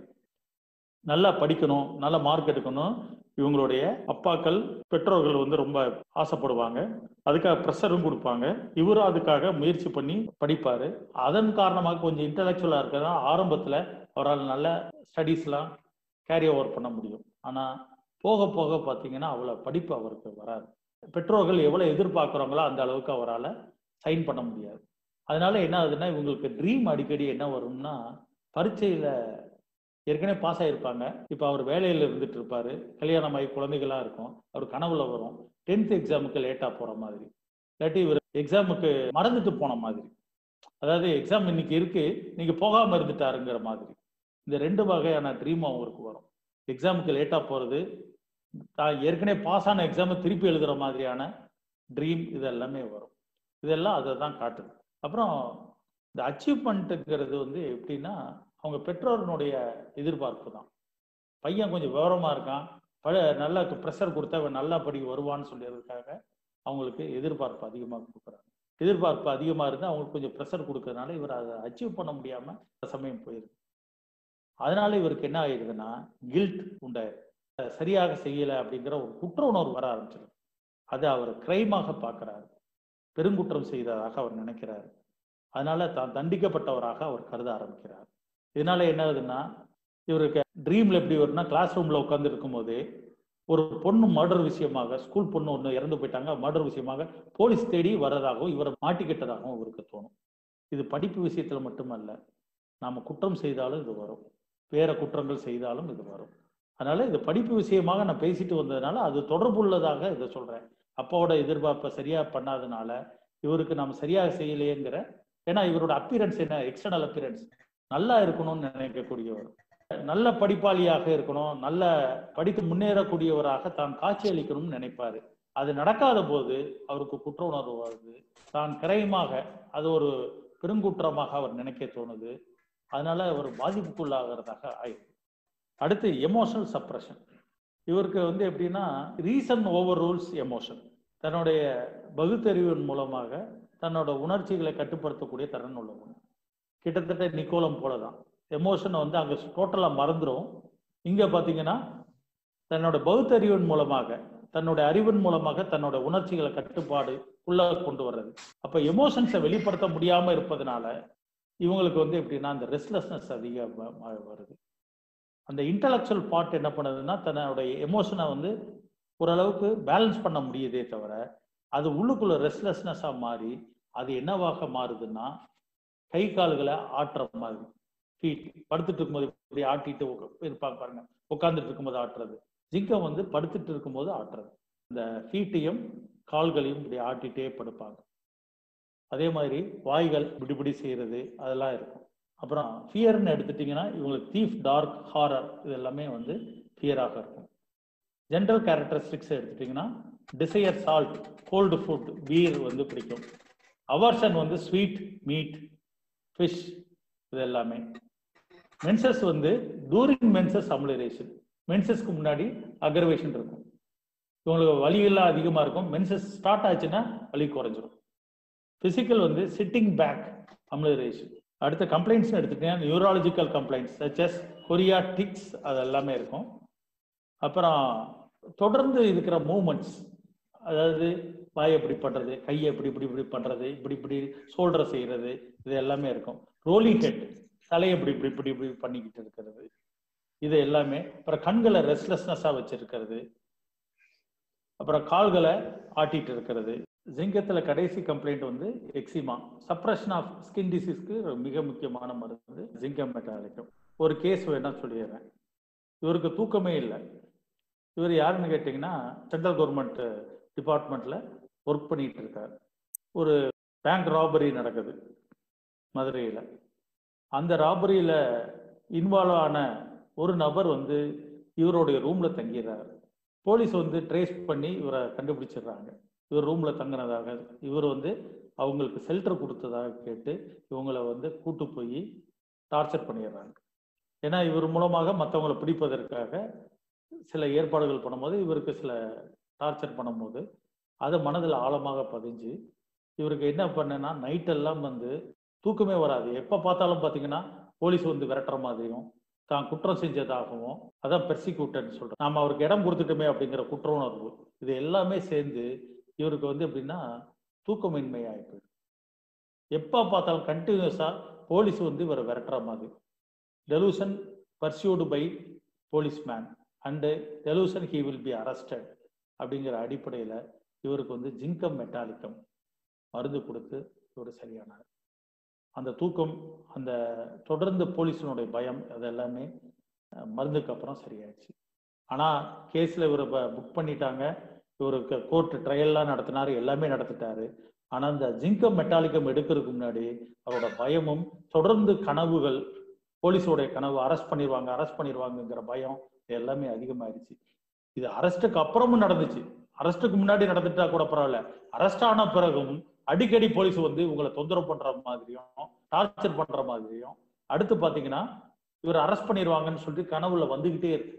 நல்லா படிக்கணும் நல்ல மார்க் எடுக்கணும் இவங்களுடைய அப்பாக்கள் பெற்றோர்கள் வந்து ரொம்ப ஆசைப்படுவாங்க அதுக்காக ப்ரெஷரும் கொடுப்பாங்க இவரும் அதுக்காக முயற்சி பண்ணி படிப்பாரு அதன் காரணமாக கொஞ்சம் இன்டலெக்சுவலா இருக்கிறதா ஆரம்பத்துல அவரால் நல்ல ஸ்டடீஸ்லாம் கேரி ஓவர் பண்ண முடியும் ஆனா போக போக பார்த்தீங்கன்னா அவ்வளோ படிப்பு அவருக்கு வராது பெற்றோர்கள் எவ்வளோ எதிர்பார்க்குறாங்களோ அந்த அளவுக்கு அவரால் சைன் பண்ண முடியாது அதனால என்ன ஆகுதுன்னா இவங்களுக்கு ட்ரீம் அடிக்கடி என்ன வரும்னா பரீட்சையில் ஏற்கனவே பாஸ் ஆகிருப்பாங்க இப்போ அவர் வேலையில் இருந்துட்டு இருப்பாரு கல்யாணம் ஆகி குழந்தைகளாக இருக்கும் அவர் கனவுல வரும் டென்த் எக்ஸாமுக்கு லேட்டாக போகிற மாதிரி இல்லாட்டி இவர் எக்ஸாமுக்கு மறந்துட்டு போன மாதிரி அதாவது எக்ஸாம் இன்னைக்கு இருக்கு நீங்க போகாம இருந்துட்டாருங்கிற மாதிரி இந்த ரெண்டு வகையான ட்ரீம் அவருக்கு வரும் எக்ஸாமுக்கு லேட்டாக போகிறது தான் ஏற்கனவே பாஸ் ஆன எக்ஸாமை திருப்பி எழுதுகிற மாதிரியான ட்ரீம் இது எல்லாமே வரும் இதெல்லாம் அதை தான் காட்டுது அப்புறம் இந்த அச்சீவ்மெண்ட்டுங்கிறது வந்து எப்படின்னா அவங்க பெற்றோர்களுடைய எதிர்பார்ப்பு தான் பையன் கொஞ்சம் விவரமாக இருக்கான் பழ நல்லா ப்ரெஷர் கொடுத்தா அவன் நல்லா படி வருவான்னு சொல்லியதுக்காக அவங்களுக்கு எதிர்பார்ப்பு அதிகமாக கொடுக்குறாங்க எதிர்பார்ப்பு அதிகமாக இருந்தால் அவங்களுக்கு கொஞ்சம் ப்ரெஷர் கொடுக்கறதுனால இவர் அதை அச்சீவ் பண்ண முடியாமல் சமயம் போயிருக்கு அதனால இவருக்கு என்ன ஆயிடுதுன்னா கில்ட் உண்டாயிரு சரியாக செய்யலை அப்படிங்கிற ஒரு குற்ற உணர்வு வர ஆரம்பிச்சிருக்கு அதை அவர் கிரைமாக பார்க்குறாரு பெருங்குற்றம் செய்ததாக அவர் நினைக்கிறார் அதனால தான் தண்டிக்கப்பட்டவராக அவர் கருத ஆரம்பிக்கிறார் இதனால என்ன ஆகுதுன்னா இவருக்கு ட்ரீம்ல எப்படி வரும்னா கிளாஸ் ரூம்ல உட்காந்து இருக்கும்போது ஒரு பொண்ணு மர்டர் விஷயமாக ஸ்கூல் பொண்ணு ஒன்று இறந்து போயிட்டாங்க மர்டர் விஷயமாக போலீஸ் தேடி வர்றதாகவும் இவரை மாட்டிக்கிட்டதாகவும் இவருக்கு தோணும் இது படிப்பு விஷயத்துல மட்டுமல்ல நாம குற்றம் செய்தாலும் இது வரும் வேற குற்றங்கள் செய்தாலும் இது வரும் அதனால இது படிப்பு விஷயமாக நான் பேசிட்டு வந்ததுனால அது தொடர்புள்ளதாக இதை சொல்றேன் அப்பாவோட எதிர்பார்ப்பை சரியா பண்ணாதனால இவருக்கு நம்ம சரியாக செய்யலையேங்கிற ஏன்னா இவரோட அப்பியரன்ஸ் என்ன எக்ஸ்டர்னல் அப்பியரன்ஸ் நல்லா இருக்கணும்னு நினைக்கக்கூடியவர் நல்ல படிப்பாளியாக இருக்கணும் நல்ல படித்து முன்னேறக்கூடியவராக தான் காட்சி அளிக்கணும்னு நினைப்பாரு அது நடக்காத போது அவருக்கு குற்ற உணர்வு வருது தான் கிரயமாக அது ஒரு பெருங்குற்றமாக அவர் நினைக்க தோணுது அதனால அவர் பாதிப்புக்குள்ளாகிறதாக ஆயிடுது அடுத்து எமோஷனல் சப்ரஷன் இவருக்கு வந்து எப்படின்னா ரீசன் ஓவர் ரூல்ஸ் எமோஷன் தன்னுடைய பகுத்தறிவின் மூலமாக தன்னோட உணர்ச்சிகளை கட்டுப்படுத்தக்கூடிய திறன் உள்ளவங்க கிட்டத்தட்ட நிக்கோலம் போல தான் எமோஷனை வந்து அங்கே டோட்டலாக மறந்துடும் இங்கே பார்த்தீங்கன்னா தன்னோட பகுத்தறிவின் மூலமாக தன்னோட அறிவின் மூலமாக தன்னோட உணர்ச்சிகளை கட்டுப்பாடு உள்ள கொண்டு வர்றது அப்போ எமோஷன்ஸை வெளிப்படுத்த முடியாமல் இருப்பதனால இவங்களுக்கு வந்து எப்படின்னா அந்த ரெஸ்ட்லெஸ்னஸ் அதிகமாக வருது அந்த இன்டலெக்சுவல் பார்ட் என்ன பண்ணுதுன்னா தன்னோட எமோஷனை வந்து ஓரளவுக்கு பேலன்ஸ் பண்ண முடியுதே தவிர அது உள்ளுக்குள்ள ரெஸ்ட்லெஸ்னஸாக மாறி அது என்னவாக மாறுதுன்னா கை கால்களை ஆட்டுற மாதிரி ஃபீட் படுத்துட்டு இருக்கும்போது இப்படி ஆட்டிட்டு இருப்பாங்க பாருங்க உட்காந்துட்டு இருக்கும்போது ஆட்டுறது ஜிங்கம் வந்து படுத்துட்டு இருக்கும்போது ஆட்டுறது இந்த ஃபீட்டையும் கால்களையும் இப்படி ஆட்டிட்டே படுப்பாங்க அதே மாதிரி வாய்கள் பிடிபிடி செய்யறது அதெல்லாம் இருக்கும் அப்புறம் ஃபியர்னு எடுத்துட்டிங்கன்னா இவங்களுக்கு தீஃப் டார்க் ஹாரர் இது எல்லாமே வந்து ஃபியராக இருக்கும் ஜென்ரல் கேரக்டரிஸ்டிக்ஸ் எடுத்துட்டிங்கன்னா desire salt cold food beer வந்து பிடிக்கும் அவர்ஷன் வந்து ஸ்வீட் மீட் ஃபிஷ் இது எல்லாமே மென்சஸ் வந்து டூரிங் மென்சஸ் அமுலரேஷன் மென்சஸ்க்கு முன்னாடி அக்ரவேஷன் இருக்கும் இவங்களுக்கு வலியெல்லாம் அதிகமாக இருக்கும் மென்சஸ் ஸ்டார்ட் ஆச்சுன்னா வலி குறைஞ்சிரும் ஃபிசிக்கல் வந்து சிட்டிங் பேக் அமுலரேஷன் அடுத்த கம்ப்ளைண்ட்ஸ் எடுத்துட்டீங்கன்னா neurological complaints such as chorea tics அது எல்லாமே இருக்கும் அப்புறம் தொடர்ந்து இருக்கிற மூமெண்ட்ஸ் அதாவது வாய் எப்படி பண்றது கையை இப்படி இப்படி இப்படி பண்றது இப்படி இப்படி ஷோல்டரை செய்யறது இது எல்லாமே இருக்கும் ரோலிங் ஹெட் தலையை இப்படி இப்படி இப்படி இப்படி பண்ணிக்கிட்டு இருக்கிறது இது எல்லாமே அப்புறம் கண்களை ரெஸ்ட்லெஸ்னஸா வச்சிருக்கிறது அப்புறம் கால்களை ஆட்டிட்டு இருக்கிறது ஜிங்கத்துல கடைசி கம்ப்ளைண்ட் வந்து எக்ஸிமா சப்ரஷன் ஆஃப் ஸ்கின் டிசீஸ்க்கு மிக முக்கியமான மருந்து ஜிங்கம் மெட்டாலிக்கம் ஒரு கேஸ் வேணா சொல்லிடுறேன் இவருக்கு தூக்கமே இல்லை இவர் யாருன்னு கேட்டிங்கன்னா சென்ட்ரல் கவர்மெண்ட் டிபார்ட்மெண்ட்ல ஒர்க் பண்ணிட்டு இருக்கார் ஒரு பேங்க் ராபரி நடக்குது மதுரையில் அந்த ராபரியில் இன்வால்வ் ஆன ஒரு நபர் வந்து இவருடைய ரூம்ல தங்கிடுறாரு போலீஸ் வந்து ட்ரேஸ் பண்ணி இவரை கண்டுபிடிச்சிடுறாங்க இவர் ரூம்ல தங்கினதாக இவர் வந்து அவங்களுக்கு ஷெல்டர் கொடுத்ததாக கேட்டு இவங்களை வந்து கூட்டு போய் டார்ச்சர் பண்ணிடுறாங்க ஏன்னா இவர் மூலமாக மற்றவங்களை பிடிப்பதற்காக சில ஏற்பாடுகள் பண்ணும்போது இவருக்கு சில டார்ச்சர் பண்ணும்போது அதை மனதில் ஆழமாக பதிஞ்சு இவருக்கு என்ன பண்ணேன்னா நைட்டெல்லாம் வந்து தூக்கமே வராது எப்போ பார்த்தாலும் பார்த்தீங்கன்னா போலீஸ் வந்து விரட்டுற மாதிரியும் தான் குற்றம் செஞ்சதாகவும் அதான் பெர்சிக்யூட்டன்னு சொல்றோம் நாம அவருக்கு இடம் கொடுத்துட்டோமே அப்படிங்கிற குற்ற உணர்வு இது எல்லாமே சேர்ந்து இவருக்கு வந்து எப்படின்னா தூக்கமின்மை ஆயிப்போயிடும் எப்போ பார்த்தாலும் கண்டினியூஸா போலீஸ் வந்து இவரை விரட்டுற மாதிரி delusion pursued by policeman and delusion he will be arrested அப்படிங்கிற அடிப்படையில் இவருக்கு வந்து ஜிங்கம் மெட்டாலிக்கம் மருந்து கொடுத்து இவர் சரியானார் அந்த தூக்கம் அந்த தொடர்ந்து போலீஸினுடைய பயம் அது எல்லாமே மருந்துக்கு அப்புறம் சரியாயிடுச்சு ஆனால் கேஸில் இவர் புக் பண்ணிட்டாங்க இவருக்கு கோர்ட் ட்ரையல்லாம் நடத்தினாரு எல்லாமே நடத்திட்டாரு ஆனால் அந்த ஜிங்கம் மெட்டாலிக்கம் எடுக்கிறதுக்கு முன்னாடி அவரோட பயமும் தொடர்ந்து கனவுகள் போலீஸோடைய கனவு அரெஸ்ட் பண்ணிடுவாங்க அரெஸ்ட் பண்ணிடுவாங்கங்கிற பயம் எல்லாமே அதிகமாயிருச்சு இது அரெஸ்ட்டுக்கு அப்புறமும் நடந்துச்சு அரெஸ்ட்டுக்கு முன்னாடி நடந்துட்டா கூட பரவாயில்ல அரெஸ்ட் ஆன பிறகும் அடிக்கடி போலீஸ் வந்து இவங்களை தொந்தரவு பண்ற மாதிரியும் டார்ச்சர் பண்ற மாதிரியும் அடுத்து பாத்தீங்கன்னா இவர் அரெஸ்ட் பண்ணிடுவாங்கன்னு சொல்லிட்டு கனவுல வந்துகிட்டே இருக்கு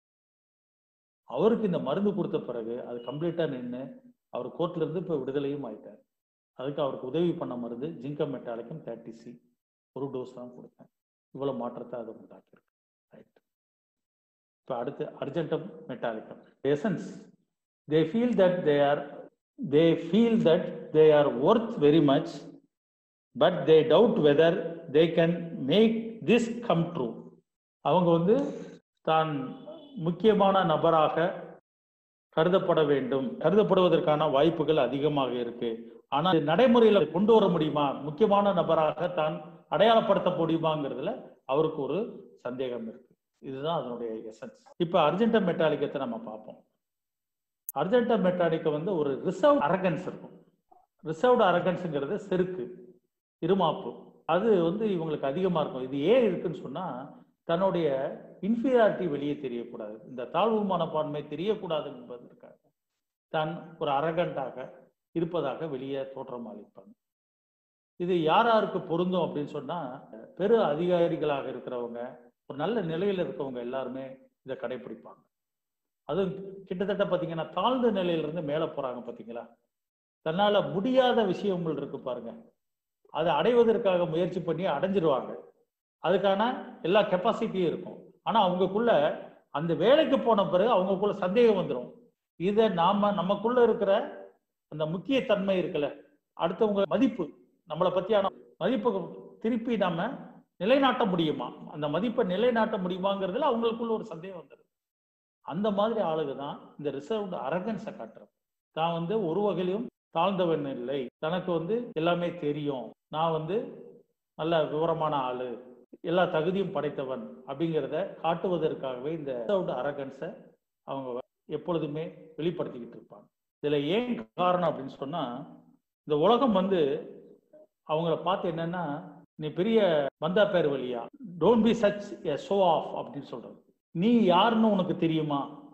அவருக்கு இந்த மருந்து கொடுத்த பிறகு அது கம்ப்ளீட்டா நின்று அவர் கோர்ட்ல இருந்து இப்ப விடுதலையும் ஆயிட்டார் அதுக்கு அவருக்கு உதவி பண்ண மருந்து ஜிங்கம் மெட்டாலிக்கும் தேர்ட்டி சி ஒரு டோஸ் தான் கொடுத்தேன் இவ்வளவு மாற்றத்தை அது உண்டாக்கியிருக்கு ரைட் இப்போ அடுத்து argentum metallicum essence they feel that they are they feel that they are worth very much but they doubt whether they can make this come true அவங்க வந்து தான் முக்கியமான நபராக கருதப்பட வேண்டும் கருதப்படுவதற்கான வாய்ப்புகள் அதிகமாக இருக்கு ஆனா நடைமுறையில கொண்டு வர முடியுமா முக்கியமான நபராக தான் அடையாளப்படுத்த முடியுமாங்கிறதுல அவருக்கு ஒரு சந்தேகம் இருக்கு இதுதான் அதனுடைய எசன்ஸ் இப்ப அர்ஜென்ட மெட்டாலிக்கத்தை நம்ம பார்ப்போம் அர்ஜென்ட மெட்டாலிக்க வந்து ஒரு ரிசர்வ் அரகன்ஸ் இருக்கும் ரிசர்வ்டு அரகன்ஸுங்கிறது செருக்கு இருமாப்பு அது வந்து இவங்களுக்கு அதிகமா இருக்கும் இது ஏன் இருக்குன்னு சொன்னா தன்னுடைய இன்ஃபீரியாரிட்டி வெளியே தெரியக்கூடாது இந்த தாழ்வு மனப்பான்மை தெரியக்கூடாது என்பதற்காக தான் ஒரு அரகண்டாக இருப்பதாக வெளியே தோற்றம் அளிப்பாங்க இது யார் யாருக்கு பொருந்தும் அப்படின்னு சொன்னா பெரு அதிகாரிகளாக இருக்கிறவங்க ஒரு நல்ல நிலையில இருக்கவங்க எல்லாருமே இதை கடைபிடிப்பாங்க அதுவும் கிட்டத்தட்ட பார்த்தீங்கன்னா தாழ்ந்த நிலையிலிருந்து மேலே போறாங்க பார்த்தீங்களா தன்னால முடியாத விஷயங்கள் இருக்கு பாருங்க அதை அடைவதற்காக முயற்சி பண்ணி அடைஞ்சிருவாங்க அதுக்கான எல்லா கெப்பாசிட்டியும் இருக்கும் ஆனா அவங்களுக்குள்ள அந்த வேலைக்கு போன பிறகு அவங்களுக்குள்ள சந்தேகம் வந்துடும் இதை நாம நமக்குள்ள இருக்கிற அந்த முக்கிய தன்மை இருக்குல்ல அடுத்தவங்க மதிப்பு நம்மளை பத்தியான மதிப்பு திருப்பி நாம நிலைநாட்ட முடியுமா அந்த மதிப்பை நிலைநாட்ட முடியுமாங்கிறதுல அவங்களுக்குள்ள ஒரு சந்தேகம் வந்துடும் அந்த மாதிரி ஆளுங்க தான் இந்த ரிசர்வ்டு அரகன்ஸை காட்டுறது தான் வந்து ஒரு வகையிலும் தாழ்ந்தவன் இல்லை தனக்கு வந்து எல்லாமே தெரியும் நான் வந்து நல்ல விவரமான ஆளு எல்லா தகுதியும் படைத்தவன் அப்படிங்கிறத காட்டுவதற்காகவே இந்த ரிசர்வ்டு அரகன்ஸை அவங்க எப்பொழுதுமே வெளிப்படுத்திக்கிட்டு இருப்பாங்க இதுல ஏன் காரணம் அப்படின்னு சொன்னா இந்த உலகம் வந்து அவங்கள பார்த்து என்னன்னா நீ பெரிய வந்தா பேர் வழியா don't be such a show off அப்படின்னு சொல்றது நீ யாருன்னு உனக்கு தெரியுமா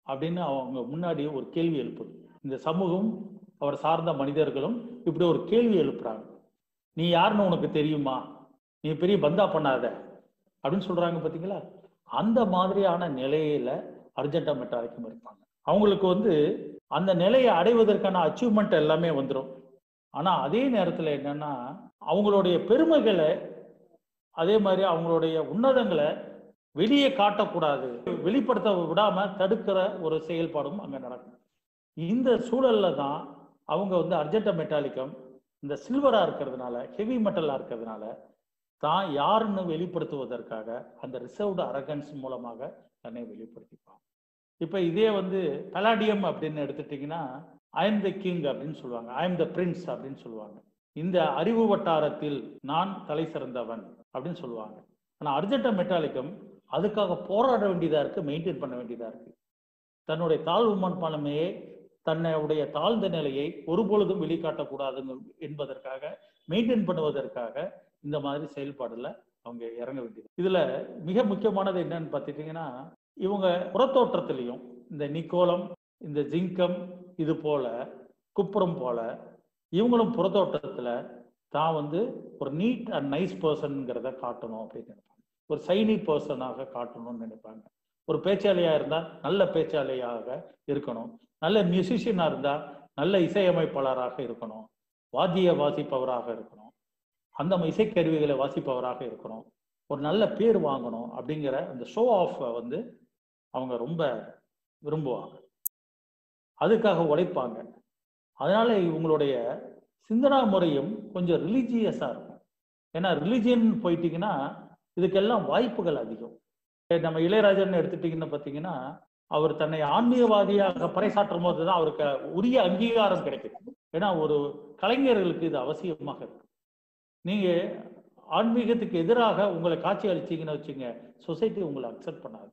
அப்படின்னு அவங்க முன்னாடி ஒரு கேள்வி எழுப்புது இந்த சமூகம் அவர் சார்ந்த மனிதர்களும் இப்படி ஒரு கேள்வி எழுப்புறாங்க நீ யாருன்னு உனக்கு தெரியுமா நீ பெரிய பந்தா பண்ணாத அப்படின்னு சொல்றாங்க பாத்தீங்களா அந்த மாதிரியான நிலையில அர்ஜென்டா மெட்டாலிக்கம் இருப்பாங்க அவங்களுக்கு வந்து அந்த நிலையை அடைவதற்கான அச்சீவ்மெண்ட் எல்லாமே வந்துடும் ஆனா அதே நேரத்துல என்னன்னா அவங்களுடைய பெருமைகளை அதே மாதிரி அவங்களுடைய உன்னதங்களை வெளியே காட்டக்கூடாது வெளிப்படுத்த விடாம தடுக்கிற ஒரு செயல்பாடும் அங்க நடக்கும் இந்த சூழல்ல தான் அவங்க வந்து அர்ஜென்டா மெட்டாலிக்கம் இந்த சில்வரா இருக்கிறதுனால ஹெவி மெட்டலா இருக்கிறதுனால தான் யாருன்னு வெளிப்படுத்துவதற்காக அந்த ரிசர்வ்டு அரகன்ஸ் மூலமாக தன்னை வெளிப்படுத்திப்பாங்க இப்ப இதே வந்து பலாடியம் அப்படின்னு எடுத்துட்டீங்கன்னா ஐஎம் த கிங் அப்படின்னு சொல்லுவாங்க ஐஎம் த பிரின்ஸ் அப்படின்னு சொல்லுவாங்க இந்த அறிவு வட்டாரத்தில் நான் தலை சிறந்தவன் அப்படின்னு சொல்லுவாங்க ஆனா அர்ஜென்டா மெட்டாலிக்கம் அதுக்காக போராட வேண்டியதா இருக்கு மெயின்டைன் பண்ண வேண்டியதா இருக்கு தன்னுடைய தாழ்வு மனப்பான்மையை தன்னுடைய தாழ்ந்த நிலையை ஒருபொழுதும் வெளிக்காட்டக்கூடாது என்பதற்காக மெயின்டைன் பண்ணுவதற்காக இந்த மாதிரி செயல்பாடுல அவங்க இறங்க வேண்டியது இதுல மிக முக்கியமானது என்னன்னு பார்த்துட்டீங்கன்னா இவங்க புறத்தோற்றத்திலையும் இந்த நிக்கோலம் இந்த ஜிங்கம் இது போல குப்புறம் போல இவங்களும் புறத்தோட்டத்துல தான் வந்து ஒரு நீட் அண்ட் நைஸ் பர்சன்ங்கிறத காட்டணும் அப்படின்னு நினைப்பாங்க ஒரு சைனி பர்சனாக காட்டணும்னு நினைப்பாங்க ஒரு பேச்சாளியா இருந்தா நல்ல பேச்சாளியாக இருக்கணும் நல்ல மியூசிஷியனா இருந்தா நல்ல இசையமைப்பாளராக இருக்கணும் வாத்திய வாசிப்பவராக இருக்கணும் அந்த இசைக்கருவிகளை வாசிப்பவராக இருக்கணும் ஒரு நல்ல பேர் வாங்கணும் அப்படிங்கிற அந்த ஷோ ஆஃப் வந்து அவங்க ரொம்ப விரும்புவாங்க அதுக்காக உழைப்பாங்க அதனால இவங்களுடைய சிந்தனா முறையும் கொஞ்சம் ரிலீஜியஸா இருக்கும் ஏன்னா ரிலிஜியன் போயிட்டீங்கன்னா இதுக்கெல்லாம் வாய்ப்புகள் அதிகம் நம்ம இளையராஜன் எடுத்துட்டீங்கன்னு பார்த்தீங்கன்னா அவர் தன்னை ஆன்மீகவாதியாக பறைசாற்றும் போது தான் அவருக்கு உரிய அங்கீகாரம் கிடைக்குது ஏன்னா ஒரு கலைஞர்களுக்கு இது அவசியமாக இருக்கு நீங்க ஆன்மீகத்துக்கு எதிராக உங்களை காட்சி அளிச்சீங்கன்னு வச்சுங்க சொசைட்டி உங்களை அக்செப்ட் பண்ணாது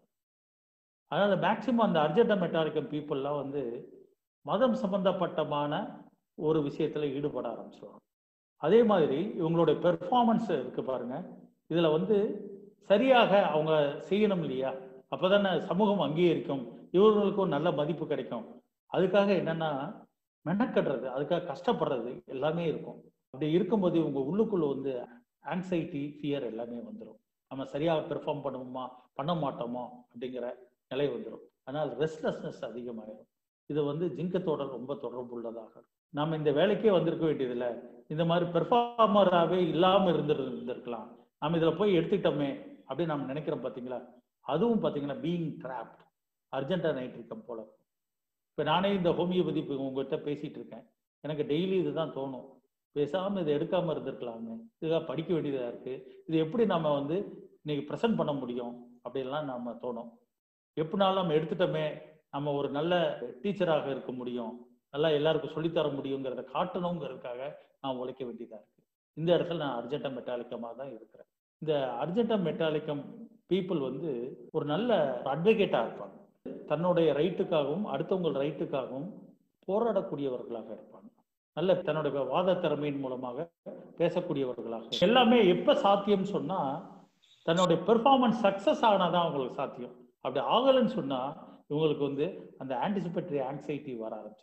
அதனால மேக்சிமம் அந்த அர்ஜென்டா மெட்டாலிக்கம் பீப்புளெலாம் வந்து மதம் சம்பந்தப்பட்டமான ஒரு விஷயத்துல ஈடுபட ஆரம்பிச்சிருவாங்க அதே மாதிரி இவங்களுடைய பெர்ஃபார்மன்ஸ் இருக்கு பாருங்க இதுல வந்து சரியாக அவங்க செய்யணும் இல்லையா அப்பதானே சமூகம் அங்கீகரிக்கும் இவர்களுக்கும் நல்ல மதிப்பு கிடைக்கும் அதுக்காக என்னன்னா மெனக்கடுறது அதுக்காக கஷ்டப்படுறது எல்லாமே இருக்கும் அப்படி இருக்கும்போது இவங்க உள்ளுக்குள்ள வந்து ஆங்ஸைட்டி ஃபியர் எல்லாமே வந்துடும் நம்ம சரியாக பெர்ஃபார்ம் பண்ணுவோமா பண்ண மாட்டோமோ அப்படிங்கிற நிலை வந்துடும் அதனால் ரெஸ்ட்லெஸ்னஸ் அதிகமாயிடும் இது வந்து ஜிங்கத்தோட ரொம்ப தொடர்புள்ளதாக இருக்கும் நம்ம இந்த வேலைக்கே வந்திருக்க வேண்டியதில்லை இந்த மாதிரி பெர்ஃபார்மராகவே இல்லாமல் இருந்திருந்திருக்கலாம் நம்ம இதில் போய் எடுத்துக்கிட்டோமே அப்படின்னு நம்ம நினைக்கிறோம் பார்த்தீங்களா அதுவும் பார்த்தீங்கன்னா பீயிங் ட்ராப்ட் அர்ஜென்டா நைட்ரிக்கம் போல இப்போ நானே இந்த ஹோமியோபதி இப்போ உங்ககிட்ட பேசிட்டு இருக்கேன் எனக்கு டெய்லி இதுதான் தோணும் பேசாமல் இதை எடுக்காமல் இருந்திருக்கலாமே இதுக்காக படிக்க வேண்டியதாக இருக்குது இது எப்படி நம்ம வந்து இன்னைக்கு ப்ரெசென்ட் பண்ண முடியும் அப்படின்லாம் நம்ம தோணும் எப்படினாலும் நம்ம எடுத்துட்டோமே நம்ம ஒரு நல்ல டீச்சராக இருக்க முடியும் நல்லா எல்லாருக்கும் சொல்லித்தர முடியுங்கிறத காட்டணுங்கிறதுக்காக நான் உழைக்க வேண்டியதாக இருக்கு இந்த இடத்துல நான் அர்ஜென்டா மெட்டாலிக்கமாக தான் இருக்கிறேன் இந்த அர்ஜென்டா மெட்டாலிக்கம் பீப்புள் வந்து ஒரு நல்ல அட்வொகேட்டாக இருப்பாங்க தன்னுடைய ரைட்டுக்காகவும் அடுத்தவங்க ரைட்டுக்காகவும் போராடக்கூடியவர்களாக இருப்பாங்க நல்ல தன்னுடைய வாத திறமையின் மூலமாக பேசக்கூடியவர்களாக எல்லாமே எப்ப சாத்தியம் சொன்னா தன்னுடைய பெர்ஃபார்மன்ஸ் சக்சஸ் ஆனாதான் அவங்களுக்கு சாத்தியம் அப்படி ஆகலைன்னு சொன்னா இவங்களுக்கு வந்து அந்த ஆன்டிசிபேட்டரி ஆங்ஸைட்டி வர ஆரம்பிச்சு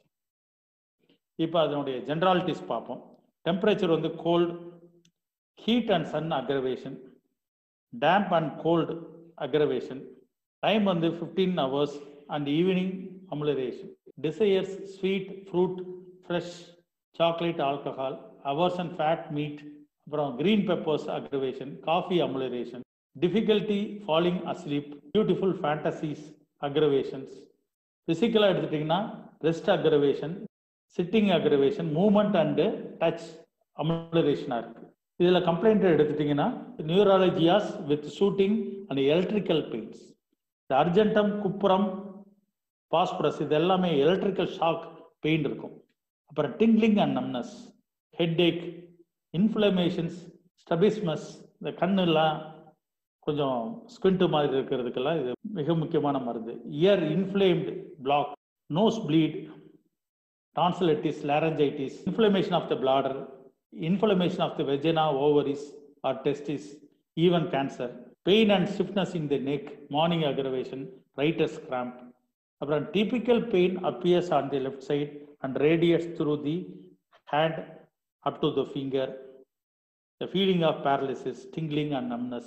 இப்போ அதனுடைய ஜென்ராலிட்டிஸ் பார்ப்போம் டெம்பரேச்சர் வந்து cold heat and sun aggravation damp and cold aggravation time வந்து fifteen hours and evening amelioration desires sweet fruit fresh chocolate alcohol hours and fat meat அப்புறம் green peppers aggravation coffee amelioration difficulty falling asleep beautiful fantasies aggravations ஃபிசிக்கலாக எடுத்துட்டிங்கன்னா rest aggravation sitting aggravation movement and touch அமுலரேஷனாக இருக்குது இதில் complaint எடுத்துட்டிங்கன்னா neuralgias with shooting and electrical pains இந்த argentum குப்புறம் phosphorus இது எல்லாமே எலக்ட்ரிக்கல் ஷாக் பெயின் இருக்கும் அப்புறம் tingling and numbness headache inflammations strabismus இந்த கண்ணெல்லாம் கொஞ்சம் ஸ்குவிண்ட் மாதிரி இருக்கிறதுக்கெல்லாம் இது மிக முக்கியமான மருந்து ear inflamed block nose bleed tonsillitis laryngitis inflammation of the bladder inflammation of the vagina ovaries or testis even cancer pain and stiffness in the neck morning aggravation writer's cramp அப்புறம் typical pain appears on the left side and radiates through the hand up to the finger the feeling of paralysis tingling and numbness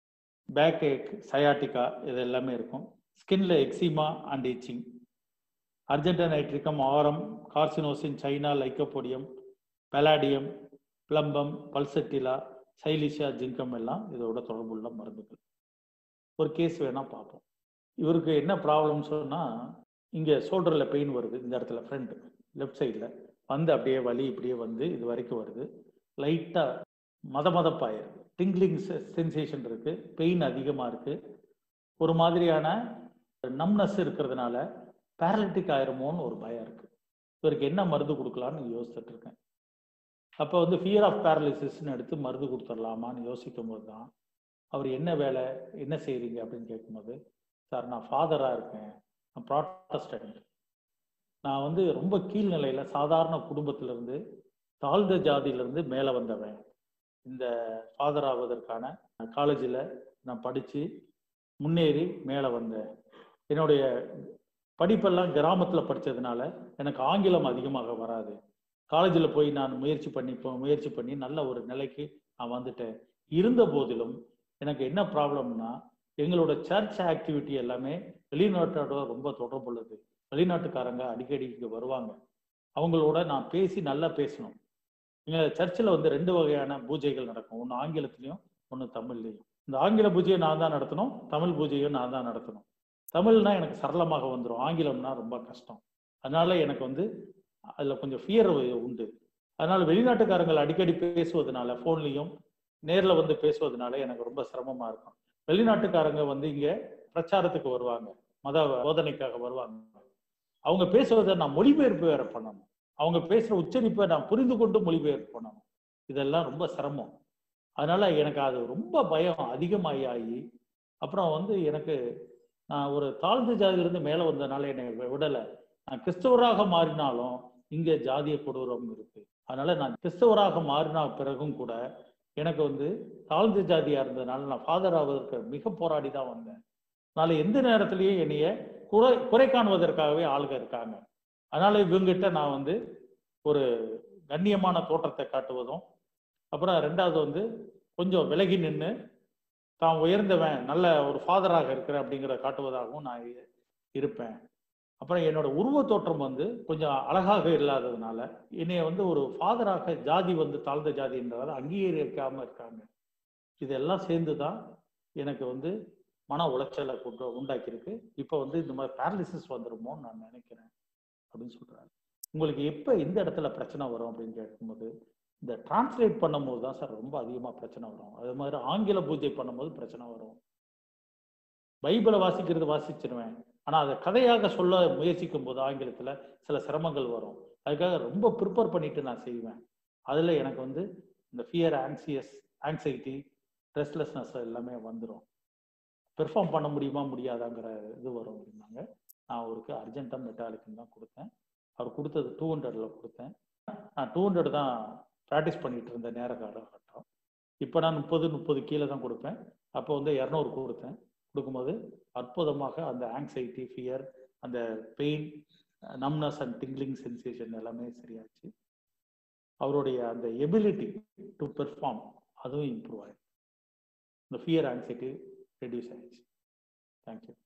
backache sciatica இது எல்லாமே இருக்கும் ஸ்கின்ல eczema and itching argentum nitricum ஆரம் கார்சினோசின் china lycopodium palladium plumbum pulsatilla silicea zincum எல்லாம் இதோட தொடர்புள்ள மருந்துகள் ஒரு கேஸ் வேணால் பார்ப்போம் இவருக்கு என்ன ப்ராப்ளம் சொன்னால் இங்கே ஷோல்டரில் பெயின் வருது இந்த இடத்துல ஃப்ரண்ட் லெஃப்ட் சைடில் வந்து அப்படியே வலி இப்படியே வந்து இது வரைக்கும் வருது லைட்டாக மத மதப்பாயிருது டிங்லிங் சென்சேஷன் இருக்குது பெயின் அதிகமாக இருக்குது ஒரு மாதிரியான நம்னஸ் இருக்கிறதுனால பேரலிட்டிக் ஆயிருமோன்னு ஒரு பயம் இருக்குது இவருக்கு என்ன மருந்து கொடுக்கலான்னு யோசிச்சுட்டு இருக்கேன் அப்போ வந்து ஃபியர் ஆஃப் பேரலிசிஸ்ன்னு எடுத்து மருந்து கொடுத்துடலாமான்னு யோசிக்கும் போது தான் அவர் என்ன வேலை என்ன செய்கிறீங்க அப்படின்னு கேட்கும்போது சார் நான் ஃபாதராக இருக்கேன் நான் ப்ராட்டஸ்டன்ட் நான் வந்து ரொம்ப கீழ்நிலையில் சாதாரண குடும்பத்திலேருந்து தாழ்ந்த ஜாதியிலேருந்து மேலே வந்தவன் இந்த ஃபாதர் ஆவதற்கான காலேஜில் நான் படித்து முன்னேறி மேலே வந்தேன் என்னுடைய படிப்பெல்லாம் கிராமத்தில் படித்ததுனால எனக்கு ஆங்கிலம் அதிகமாக வராது காலேஜில் போய் நான் முயற்சி பண்ணி இப்போ முயற்சி பண்ணி நல்ல ஒரு நிலைக்கு நான் வந்துட்டேன் இருந்த போதிலும் எனக்கு என்ன ப்ராப்ளம்னா எங்களோட சர்ச் ஆக்டிவிட்டி எல்லாமே வெளிநாட்டோட ரொம்ப தொடர்புள்ளது வெளிநாட்டுக்காரங்க அடிக்கடி இங்கே வருவாங்க அவங்களோட நான் பேசி நல்லா பேசணும் எங்கள் சர்ச்சில் வந்து ரெண்டு வகையான பூஜைகள் நடக்கும் ஒன்று ஆங்கிலத்துலேயும் ஒன்று தமிழ்லையும் இந்த ஆங்கில பூஜையை நான் தான் நடத்தணும் தமிழ் பூஜையும் நான் தான் நடத்தணும் தமிழ்னா எனக்கு சரளமாக வந்துடும் ஆங்கிலம்னா ரொம்ப கஷ்டம் அதனால எனக்கு வந்து அதில் கொஞ்சம் ஃபியர் உண்டு அதனால வெளிநாட்டுக்காரங்கள் அடிக்கடி பேசுவதனால ஃபோன்லேயும் நேரில் வந்து பேசுவதனால எனக்கு ரொம்ப சிரமமாக இருக்கும் வெளிநாட்டுக்காரங்க வந்து இங்கே பிரச்சாரத்துக்கு வருவாங்க மத போதனைக்காக வருவாங்க அவங்க பேசுவதை நான் மொழிபெயர்ப்பு வேற பண்ணணும் அவங்க பேசுகிற உச்சரிப்பை நான் புரிந்து கொண்டு மொழிபெயர்ப்பு பண்ணணும் இதெல்லாம் ரொம்ப சிரமம் அதனால எனக்கு அது ரொம்ப பயம் அதிகமாகி ஆகி அப்புறம் வந்து எனக்கு நான் ஒரு தாழ்ந்த ஜாதியிலிருந்து மேலே வந்ததுனால என்னை விடலை நான் கிறிஸ்தவராக மாறினாலும் இங்கே ஜாதிய கொடூரம் இருக்கு அதனால நான் கிறிஸ்தவராக மாறின பிறகும் கூட எனக்கு வந்து தாழ்ந்த ஜாதியா இருந்ததுனால நான் ஃபாதர் ஆவதற்கு மிக போராடி தான் வந்தேன் அதனால எந்த நேரத்திலையும் என்னைய குறை குறை காணுவதற்காகவே ஆளுங்க இருக்காங்க அதனால இவங்கிட்ட நான் வந்து ஒரு கண்ணியமான தோற்றத்தை காட்டுவதும் அப்புறம் ரெண்டாவது வந்து கொஞ்சம் விலகி நின்று தான் உயர்ந்தவன் நல்ல ஒரு ஃபாதராக இருக்கிறேன் அப்படிங்கிற காட்டுவதாகவும் நான் இருப்பேன் அப்புறம் என்னோட உருவ தோற்றம் வந்து கொஞ்சம் அழகாக இல்லாததுனால என்னைய வந்து ஒரு ஃபாதராக ஜாதி வந்து தாழ்ந்த ஜாதின்றதால அங்கீகரிக்காம இருக்காங்க இதெல்லாம் சேர்ந்து தான் எனக்கு வந்து மன உளைச்சலை கொண்டு உண்டாக்கியிருக்கு இப்போ வந்து இந்த மாதிரி பேரலிசிஸ் வந்துருமோன்னு நான் நினைக்கிறேன் அப்படின்னு சொல்றாரு உங்களுக்கு எப்போ எந்த இடத்துல பிரச்சனை வரும் அப்படின்னு கேட்கும்போது இந்த டிரான்ஸ்லேட் பண்ணும்போது தான் சார் ரொம்ப அதிகமாக பிரச்சனை வரும் அது மாதிரி ஆங்கில பூஜை பண்ணும்போது பிரச்சனை வரும் பைபிளை வாசிக்கிறது வாசிச்சிருவேன் ஆனால் அதை கதையாக சொல்ல முயற்சிக்கும் போது ஆங்கிலத்தில் சில சிரமங்கள் வரும் அதுக்காக ரொம்ப ப்ரிப்பேர் பண்ணிட்டு நான் செய்வேன் அதில் எனக்கு வந்து இந்த ஃபியர் ஆங்ஸியஸ் ஆங்ஸைட்டி ரெஸ்ட்லெஸ்னஸ் எல்லாமே வந்துடும் பெர்ஃபார்ம் பண்ண முடியுமா முடியாதாங்கிற இது வரும் அப்படின்னாங்க நான் அவருக்கு அர்ஜென்டம் மெட்டாலிக்குன்னு தான் கொடுத்தேன் அவர் கொடுத்தது டூ ஹண்ட்ரடில் கொடுத்தேன் நான் டூ ஹண்ட்ரட் தான் ப்ராக்டிஸ் பண்ணிட்டு இருந்த நேர காலகட்டம் இப்போ நான் முப்பது முப்பது கீழே தான் கொடுப்பேன் அப்போ வந்து இரநூறு கொடுத்தேன் கொடுக்கும்போது அற்புதமாக அந்த ஆங்ஸைட்டி ஃபியர் அந்த pain numbness and tingling sensation எல்லாமே சரியாச்சு அவருடைய அந்த எபிலிட்டி டு பெர்ஃபார்ம் அதுவும் இம்ப்ரூவ் ஆயிடுச்சு இந்த ஃபியர் ஆங்ஸைட்டி ரெடியூஸ் ஆயிடுச்சு தேங்க்யூ